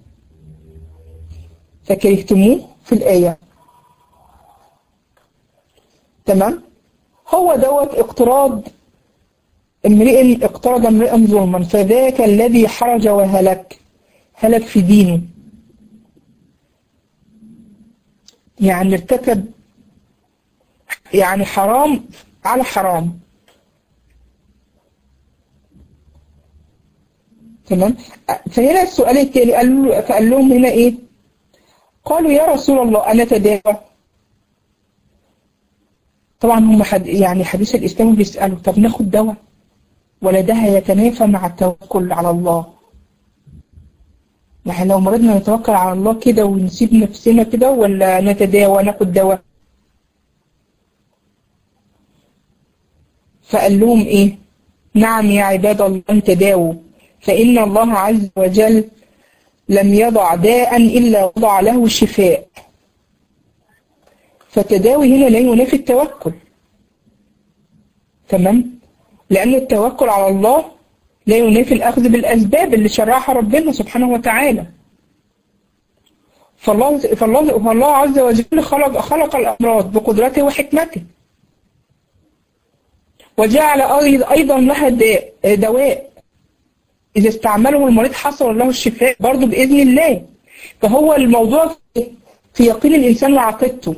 A: فكرهتموه في الآية تمام هو دوت اقتراض امرئ اقترض امرئا ظلما فذاك الذي حرج وهلك هلك في دينه يعني ارتكب يعني حرام على حرام تمام فهنا السؤال التالي قال فقال لهم هنا ايه قالوا يا رسول الله انا تداوى طبعا هم حد يعني حديث الاسلام بيسالوا طب ناخد دواء ولا ده هيتنافى مع التوكل على الله يعني لو مرضنا نتوكل على الله كده ونسيب نفسنا كده ولا نتداوى ناخد دواء فقال لهم ايه نعم يا عباد الله تداووا فإن الله عز وجل لم يضع داء إلا وضع له شفاء فالتداوي هنا لا ينافي التوكل تمام لأن التوكل على الله لا ينافي الأخذ بالأسباب اللي شرعها ربنا سبحانه وتعالى فالله, فالله, فالله عز وجل خلق, خلق الأمراض بقدرته وحكمته وجعل أيضا لها دواء إذا استعمله المريض حصل له الشفاء برضه بإذن الله فهو الموضوع في يقين الإنسان وعقيدته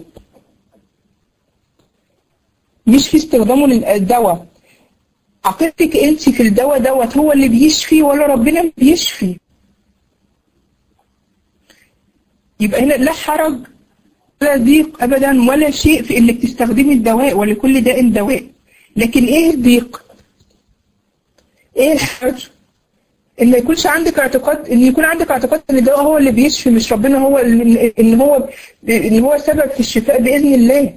A: مش في استخدامه للدواء عقيدتك انت في الدواء دوت هو اللي بيشفي ولا ربنا بيشفي يبقى هنا لا حرج ولا ضيق ابدا ولا شيء في انك تستخدمي الدواء ولكل داء دواء لكن ايه الضيق ايه الحرج ان ما يكونش عندك اعتقاد ان يكون عندك اعتقاد ان الدواء هو اللي بيشفي مش ربنا هو ان هو ان هو سبب في الشفاء باذن الله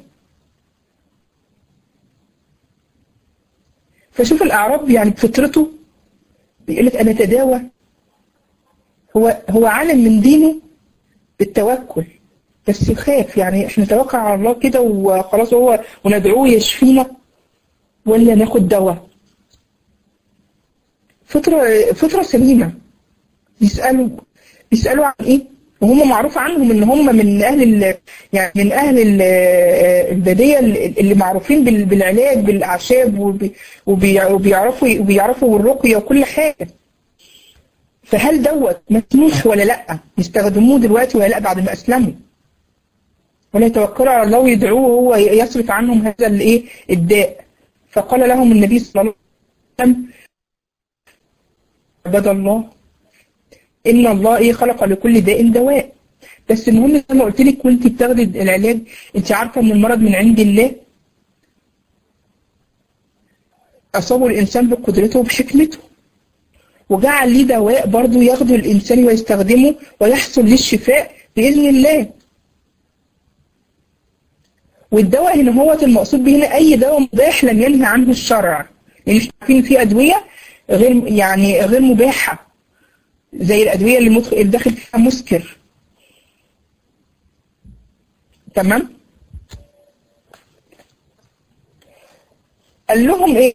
A: فشوف الاعراب يعني بفطرته بيقول لك انا تداوى هو هو عالم من دينه بالتوكل بس يخاف يعني احنا نتوكل على الله كده وخلاص هو وندعوه يشفينا ولا ناخد دواء فطرة فطرة سليمة بيسألوا بيسألوا عن ايه وهم معروف عنهم ان هم من اهل ال يعني من اهل ال الباديه اللي معروفين بالعلاج بالاعشاب وبيعرفوا وبيعرفوا الرقيه وكل حاجه فهل دوت مسموح ولا لا يستخدموه دلوقتي ولا لا بعد ما اسلموا ولا يتوكلوا على الله ويدعوه وهو يصرف عنهم هذا الايه الداء فقال لهم النبي صلى الله عليه وسلم عباد الله ان الله ايه خلق لكل داء دواء بس المهم زي ما قلت لك وانت بتاخدي العلاج انت عارفه ان المرض من عند الله اصابه الانسان بقدرته وبحكمته وجعل ليه دواء برضه ياخده الانسان ويستخدمه ويحصل ليه الشفاء باذن الله والدواء هنا هو المقصود به هنا اي دواء مباح لم ينهي عنه الشرع يعني مش عارفين في ادويه غير يعني غير مباحه زي الأدوية اللي, مدخل اللي داخل فيها مسكر تمام قال لهم ايه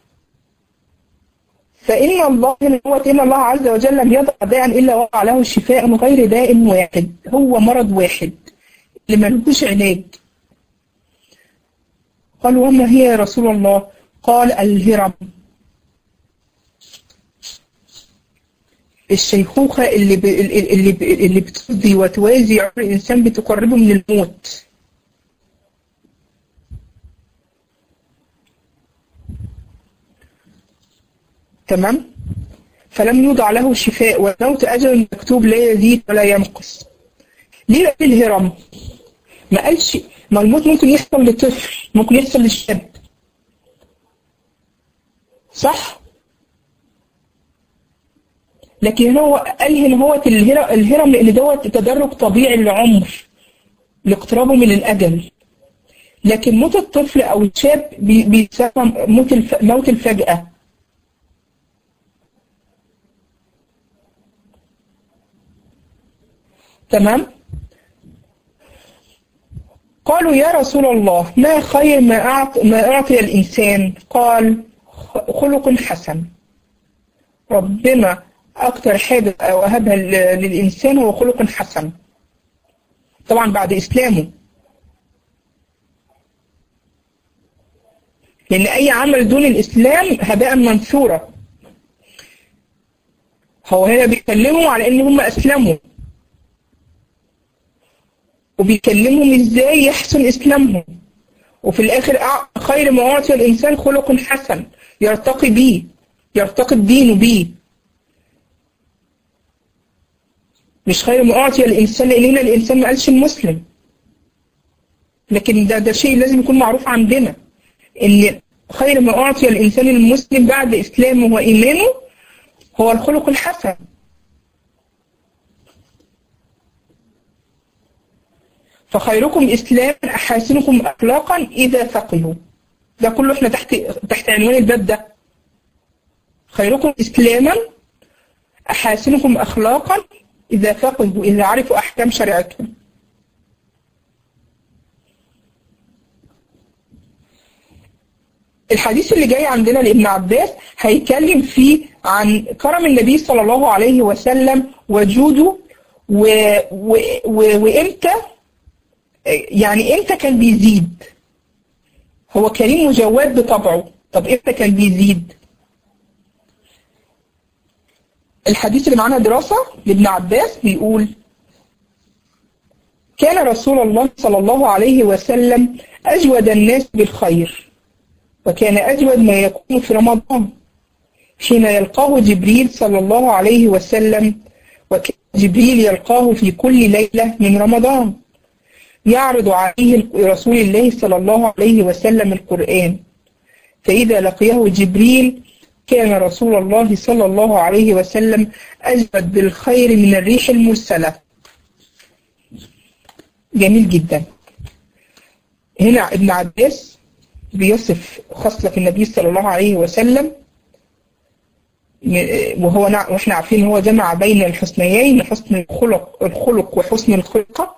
A: فإن الله هو إن الله عز وجل لم يضع داء إلا وضع له شفاء غير داء واحد هو مرض واحد اللي ملوش علاج قال وما هي يا رسول الله قال الهرم الشيخوخة اللي ب... اللي ب... اللي بتفضي وتوازي عمر الإنسان بتقربه من الموت تمام فلم يوضع له شفاء والموت أجل مكتوب لا يزيد ولا ينقص ليه بقى الهرم ما قالش ما الموت ممكن يحصل لطفل ممكن يحصل للشاب صح لكن هو قال هنا هو الهرم لان دوت تدرج طبيعي للعمر لاقترابه من الاجل لكن موت الطفل او الشاب بيسمى موت الف... موت الفجأة تمام قالوا يا رسول الله ما خير ما أعطي, ما أعطي الإنسان قال خلق حسن ربنا أكتر حاجة وهبها للإنسان هو خلق حسن طبعا بعد إسلامه لأن أي عمل دون الإسلام هباء منثورا هو هنا بيكلموا على إن هم أسلموا وبيكلمهم إزاي يحسن إسلامهم وفي الآخر خير ما أعطي الإنسان خلق حسن يرتقي بيه يرتقي الدين بيه مش خير ما أعطي الإنسان لأن هنا الإنسان ما قالش المسلم لكن ده ده شيء لازم يكون معروف عندنا إن خير ما أعطي الإنسان المسلم بعد إسلامه وإيمانه هو الخلق الحسن فخيركم إسلام أحاسنكم أخلاقا إذا فقهوا ده كله احنا تحت تحت عنوان الباب ده خيركم إسلاما أحاسنكم أخلاقا إذا فقهوا إذا عرفوا أحكام شريعتهم الحديث اللي جاي عندنا لابن عباس هيتكلم فيه عن كرم النبي صلى الله عليه وسلم وجوده و... و... و... وإمتى يعني إمتى كان بيزيد هو كريم وجواد بطبعه طب إمتى كان بيزيد الحديث اللي معانا دراسة لابن عباس بيقول كان رسول الله صلى الله عليه وسلم أجود الناس بالخير وكان أجود ما يكون في رمضان حين يلقاه جبريل صلى الله عليه وسلم وكان جبريل يلقاه في كل ليلة من رمضان يعرض عليه رسول الله صلى الله عليه وسلم القرآن فإذا لقيه جبريل كان رسول الله صلى الله عليه وسلم أجود بالخير من الريح المرسلة جميل جدا هنا ابن عباس بيصف خصلة في النبي صلى الله عليه وسلم وهو واحنا عارفين هو جمع بين الحسنيين حسن الخلق الخلق وحسن الخلقة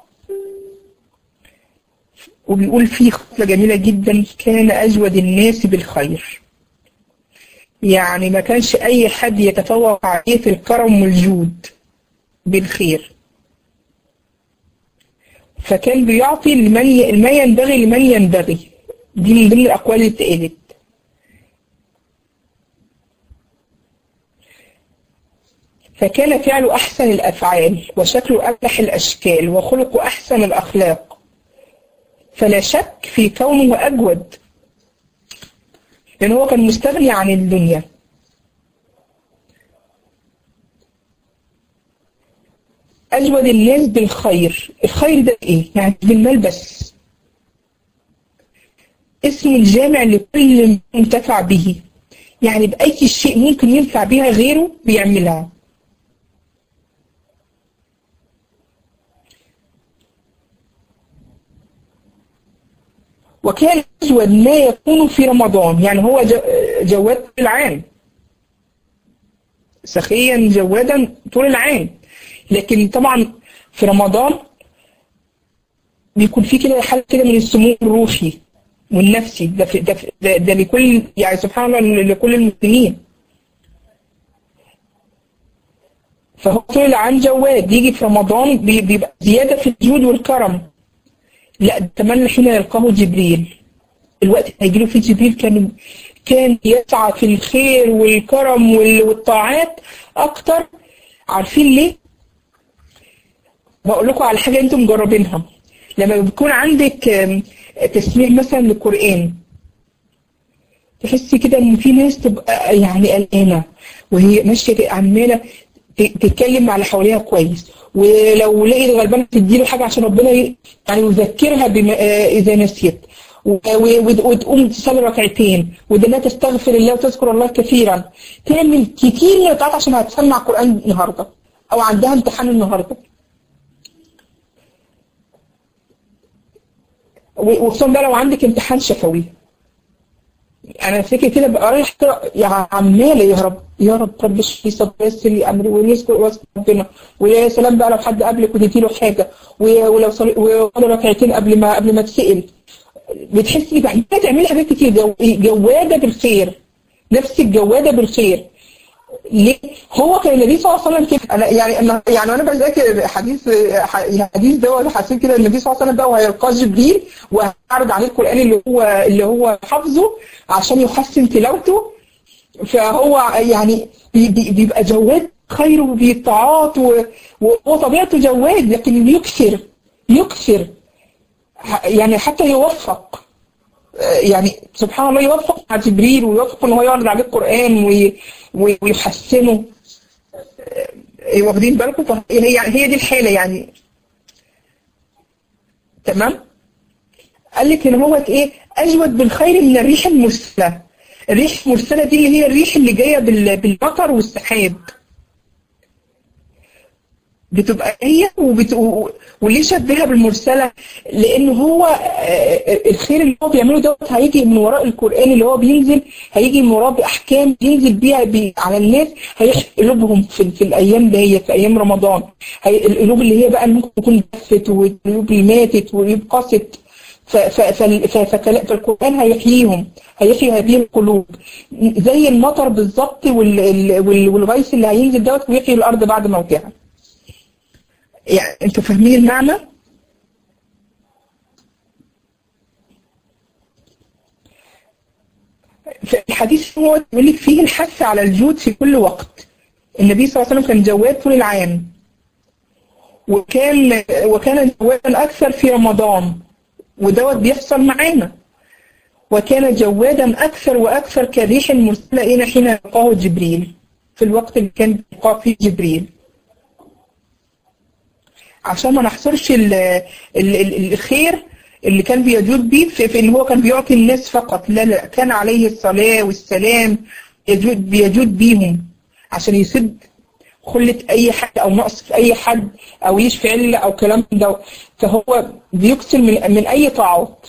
A: وبيقول فيه خصلة جميلة جدا كان أجود الناس بالخير يعني ما كانش أي حد يتفوق عليه في الكرم والجود بالخير فكان بيعطي لمن ما ينبغي لمن ينبغي دي من ضمن الأقوال اللي اتقالت فكان فعله أحسن الأفعال وشكله أبلح الأشكال وخلقه أحسن الأخلاق فلا شك في كونه أجود لأن هو كان مستغني عن الدنيا أجود الناس بالخير الخير ده إيه؟ يعني بالمال بس اسم الجامع لكل منتفع به يعني بأي شيء ممكن ينفع بها غيره بيعملها وكان أجود ما يكون في رمضان يعني هو جواد العام سخيا جوادا طول العام لكن طبعا في رمضان بيكون في كده حالة كده من السمو الروحي والنفسي ده, في ده, في ده, ده لكل يعني سبحان الله لكل المسلمين فهو طول العام جواد يجي في رمضان بيبقى زيادة في الجود والكرم لا تمنى حين يلقاه جبريل الوقت اللي هيجيله فيه جبريل كان كان يسعى في الخير والكرم والطاعات اكتر عارفين ليه؟ بقول لكم على حاجه انتم مجربينها لما بيكون عندك تسميع مثلا للقران تحسي كده ان في ناس تبقى يعني قلقانه وهي ماشيه عماله تتكلم مع اللي حواليها كويس ولو لقيت غلبانه تديله حاجه عشان ربنا يعني يذكرها بما اذا نسيت وتقوم تصلي ركعتين وده تستغفر الله وتذكر الله كثيرا تعمل كتير من الطاعات عشان هتسمع قران النهارده او عندها امتحان النهارده وخصوصا بقى لو عندك امتحان شفوي انا فاكر كده بقى رايح كده يا عماله يا رب يا رب رب اشفي صدري يسر لي امري ويذكر واسم ربنا ويا سلام بقى لو حد قبلك وتدي له حاجه ولو صلي وصلي ركعتين قبل ما قبل ما تسال بتحسي بقى تعملي حاجات كتير جو جواده بالخير نفس الجواده بالخير ليه؟ هو كان النبي صلى الله عليه وسلم كده انا يعني انا يعني انا بذاكر حديث الحديث ده حسيت كده النبي صلى الله عليه وسلم بقى وهيلقى جبريل وهيعرض عليه القران اللي هو اللي هو حافظه عشان يحسن تلاوته فهو يعني بيبقى جواد خير وبالطاعات وهو طبيعته جواد لكن يكثر يكثر يعني حتى يوفق يعني سبحان الله يوفق مع جبريل ويوفق ان هو يعرض عليه القران ويحسنه واخدين بالكم هي هي دي الحاله يعني تمام قال لك ان هو ايه اجود بالخير من الريح المرسله الريح المرسله دي اللي هي الريح اللي جايه بالمطر والسحاب بتبقى هي وبت... وليه شبهها بالمرسله؟ لان هو الخير اللي هو بيعمله دوت هيجي من وراء القران اللي هو بينزل هيجي من وراء باحكام بينزل بيها بي... على الناس هيحكي قلوبهم في, في الايام دي في ايام رمضان هي... القلوب اللي هي بقى ممكن تكون جفت والقلوب اللي ماتت وقلوب قست ف... ف... ف... ف... فالقران هيحييهم هيحيي هذه القلوب زي المطر بالظبط وال... وال... والغيث اللي هينزل دوت ويحيي الارض بعد موتها. يعني انتوا فاهمين المعنى في الحديث هو بيقول لك فيه الحث على الجود في كل وقت النبي صلى الله عليه وسلم كان جواد طول العام وكان وكان جوادا اكثر في رمضان ودوت بيحصل معانا وكان جوادا اكثر واكثر كريح المرسله حين يلقاه جبريل في الوقت اللي كان يلقاه فيه جبريل عشان ما نحصرش ال ال الخير اللي كان بيجود بيه في, في ان هو كان بيعطي الناس فقط لا لا كان عليه الصلاة والسلام يجود بيجود بيهم عشان يسد خلة اي حد او نقص في اي حد او يشفي علة او كلام ده فهو بيكسر من, من اي طاعات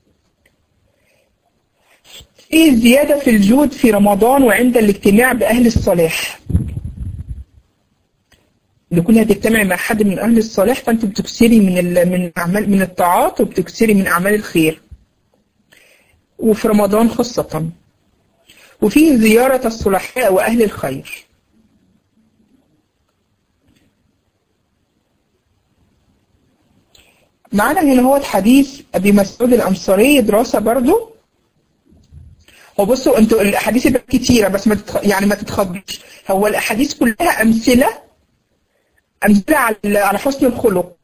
A: في زيادة في الجود في رمضان وعند الاجتماع بأهل الصلاح لكل هتجتمعي مع حد من اهل الصلاح فانت بتكسري من من الاعمال من الطاعات وبتكسري من اعمال الخير وفي رمضان خاصة وفيه زيارة الصلحاء واهل الخير معنا هنا هو حديث ابي مسعود الانصاري دراسة برضو هو بصوا انتوا الاحاديث كتيرة بس ما تتخ... يعني ما تتخضوش هو الاحاديث كلها امثله أمثلة على حسن الخلق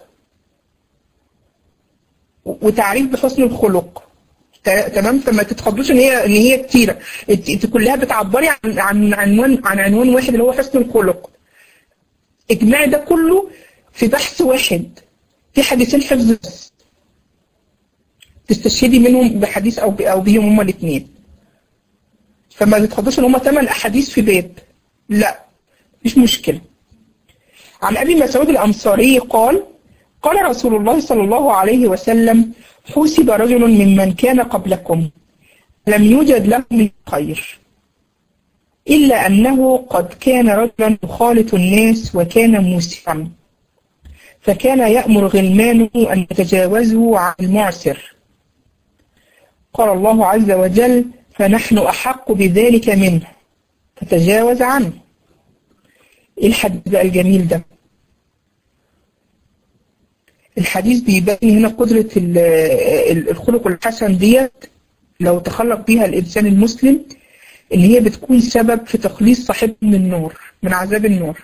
A: وتعريف بحسن الخلق تمام فما تتخضوش ان هي ان هي كتيره انت كلها بتعبري عن عن عنوان عن عنوان واحد اللي هو حسن الخلق اجماع ده كله في بحث واحد في حديثين حفظ بس تستشهدي منهم بحديث او او بيهم هما الاثنين فما تتخضوش ان هما ثمان احاديث في باب لا مفيش مشكله عن أبي مسعود الأنصاري قال قال رسول الله صلى الله عليه وسلم حوسب رجل ممن كان قبلكم لم يوجد له من خير إلا أنه قد كان رجلا يخالط الناس وكان موسعا فكان يأمر غلمانه أن يتجاوزوا عن المعسر قال الله عز وجل فنحن أحق بذلك منه فتجاوز عنه ايه الحديث بقى الجميل ده الحديث بيبين هنا قدرة الخلق الحسن ديت لو تخلق بيها الإنسان المسلم إن هي بتكون سبب في تخليص صاحبه من النور من عذاب النور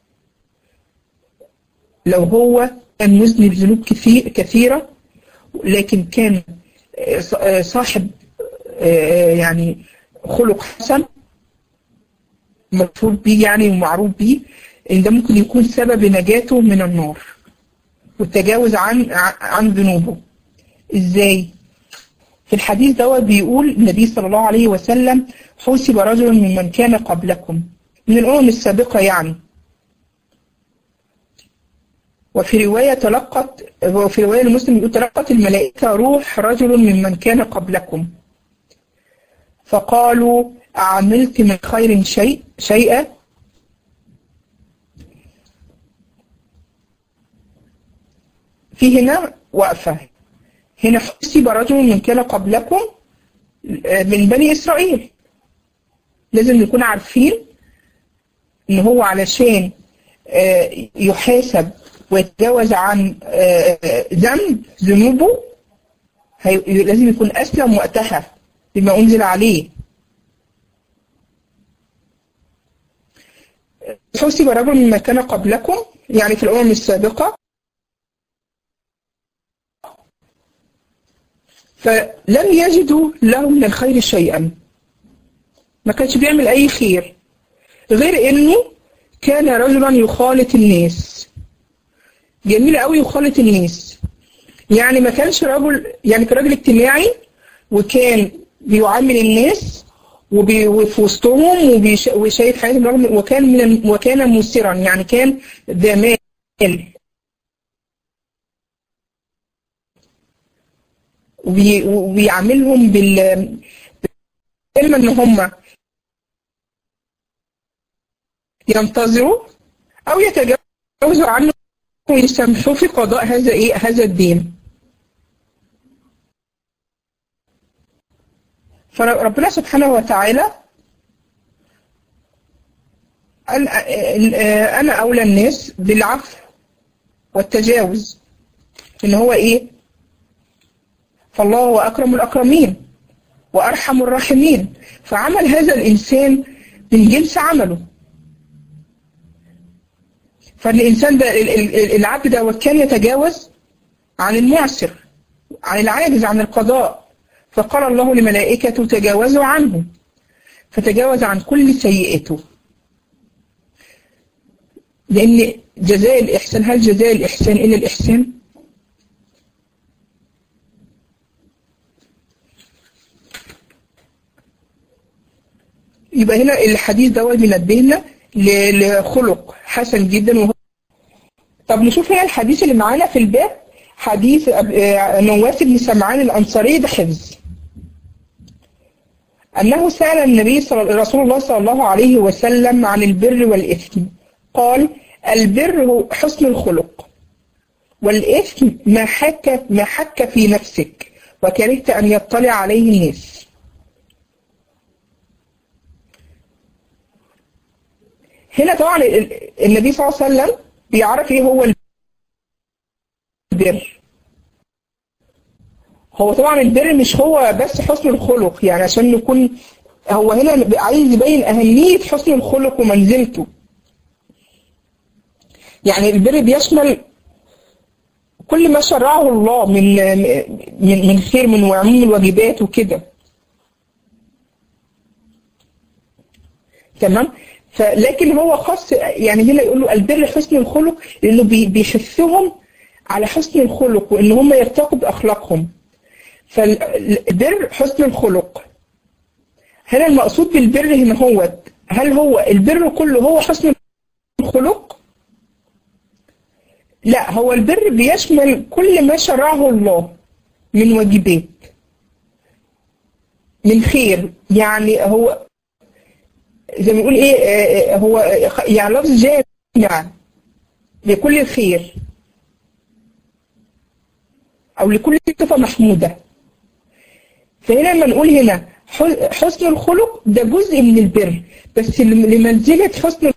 A: لو هو كان مذنب ذنوب كثير كثيرة لكن كان صاحب يعني خلق حسن مفروض بيه يعني ومعروف بيه ان ده ممكن يكون سبب نجاته من النار والتجاوز عن عن ذنوبه ازاي في الحديث دوت بيقول النبي صلى الله عليه وسلم حوسب رجل ممن كان قبلكم من الأمم السابقة يعني وفي رواية تلقت وفي رواية المسلم يقول تلقت الملائكة روح رجل ممن كان قبلكم فقالوا أعملت من خير شيء شيئا في هنا وقفة هنا حسب رجل من كان قبلكم من بني إسرائيل لازم نكون عارفين إن هو علشان يحاسب ويتجاوز عن ذنب ذنوبه لازم يكون أسلم وقتها بما أنزل عليه حسب رجل مما كان قبلكم يعني في الأمم السابقة فلم يجدوا له من الخير شيئا ما كانش بيعمل أي خير غير إنه كان رجلا يخالط الناس جميل قوي يخالط الناس يعني ما كانش رجل يعني كان راجل اجتماعي وكان بيعامل الناس وفي وسطهم وشايف حياتهم رغم وكان من وكان مسرا يعني كان ذا مال وبيعاملهم بال علما ان هم ينتظروا او يتجاوزوا عنه ويسامحوا في قضاء هذا ايه هذا الدين فربنا سبحانه وتعالى قال انا اولى الناس بالعفو والتجاوز ان هو ايه فالله هو اكرم الاكرمين وارحم الراحمين فعمل هذا الانسان من جنس عمله فالإنسان ده العبد ده وكان يتجاوز عن المعسر عن العاجز عن القضاء فقال الله لملائكته تجاوزوا عنه فتجاوز عن كل سيئته لأن جزاء الإحسان هل جزاء الإحسان إلا الإحسان؟ يبقى هنا الحديث دوت بينبهنا لخلق حسن جدا وهو طب نشوف هنا الحديث اللي معانا في الباب حديث نواس بن سمعان الأنصاري ده حفظ أنه سأل النبي صلى رسول الله صلى الله عليه وسلم عن البر والإثم قال البر هو حسن الخلق والإثم ما حك ما حك في نفسك وكرهت أن يطلع عليه الناس هنا طبعا النبي صلى الله عليه وسلم بيعرف ايه هو البر هو طبعا البر مش هو بس حسن الخلق يعني عشان نكون هو هنا عايز يبين أهمية حسن الخلق ومنزلته يعني البر بيشمل كل ما شرعه الله من من من خير من وعموم الواجبات وكده تمام فلكن هو خاص يعني هنا يقول له البر حسن الخلق لانه بيحثهم على حسن الخلق وان هم يرتقوا باخلاقهم فالبر حسن الخلق هنا المقصود بالبر هنا هو هل هو البر كله هو حسن الخلق لا هو البر بيشمل كل ما شرعه الله من واجبات من خير يعني هو زي ما يقول ايه هو يعني لفظ جامع لكل الخير او لكل صفه محموده فهنا لما نقول هنا حسن الخلق ده جزء من البر بس لمنزله حسن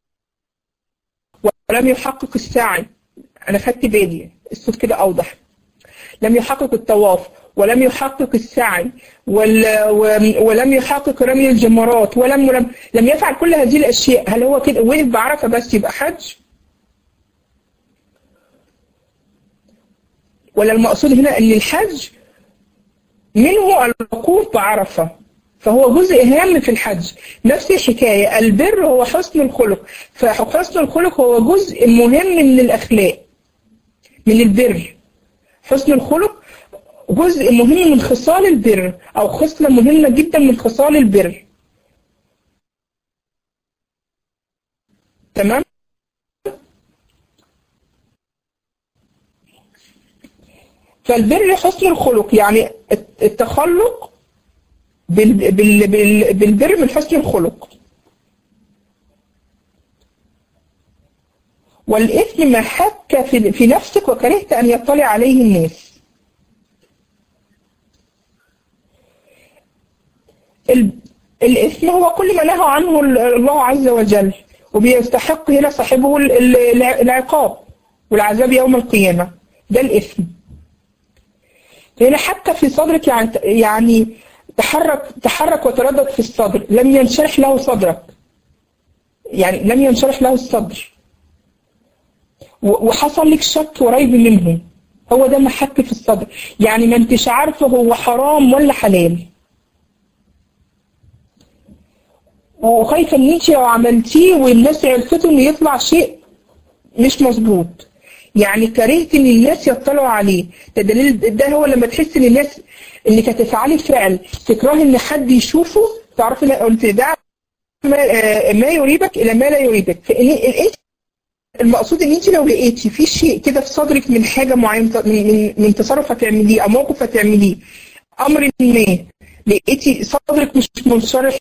A: ولم يحقق السعي انا خدت بالي الصوت كده اوضح لم يحقق الطواف ولم يحقق السعي ولم يحقق رمي الجمرات ولم ولم لم يفعل كل هذه الاشياء هل هو كده وقف بعرفه بس يبقى حج ولا المقصود هنا ان الحج منه الوقوف بعرفه فهو جزء هام في الحج نفس الحكاية البر هو حسن الخلق فحسن الخلق هو جزء مهم من الأخلاق من البر حسن الخلق جزء مهم من خصال البر أو خصلة مهمة جدا من خصال البر تمام فالبر حسن الخلق يعني التخلق بال بال بال بالبر من حسن الخلق والإثم ما حك في, في نفسك وكرهت أن يطلع عليه الناس الإثم هو كل ما نهى عنه الله عز وجل وبيستحق هنا صاحبه العقاب والعذاب يوم القيامة ده الإثم هنا حتى في صدرك يعني يعني تحرك تحرك وتردد في الصدر لم ينشرح له صدرك يعني لم ينشرح له الصدر وحصل لك شك وريب منه هو ده محك في الصدر يعني ما انتش عارفه هو حرام ولا حلال وخايفه ان انت لو عملتيه والناس عرفته انه يطلع شيء مش مظبوط يعني كرهت ان الناس يطلعوا عليه ده دليل ده هو لما تحس ان الناس انك هتفعلي فعل تكرهي ان حد يشوفه تعرفي ان قلت ده ما, ما يريبك الى ما لا يريبك فان انت المقصود ان انت لو لقيتي في شيء كده في صدرك من حاجه معينه من من, من تصرف هتعمليه او موقف هتعمليه امر ما لقيتي صدرك مش منشرح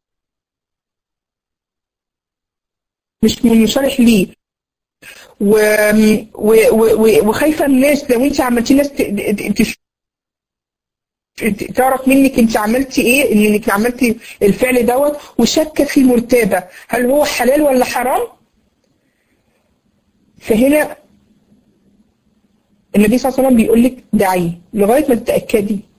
A: مش منشرح ليه و... و... و... وخايفه الناس لو انت عملتي ناس ت... تعرف منك انت عملتي ايه انك عملتي الفعل دوت وشك في مرتبه هل هو حلال ولا حرام فهنا النبي صلى الله عليه وسلم بيقول لك دعي لغايه ما تتاكدي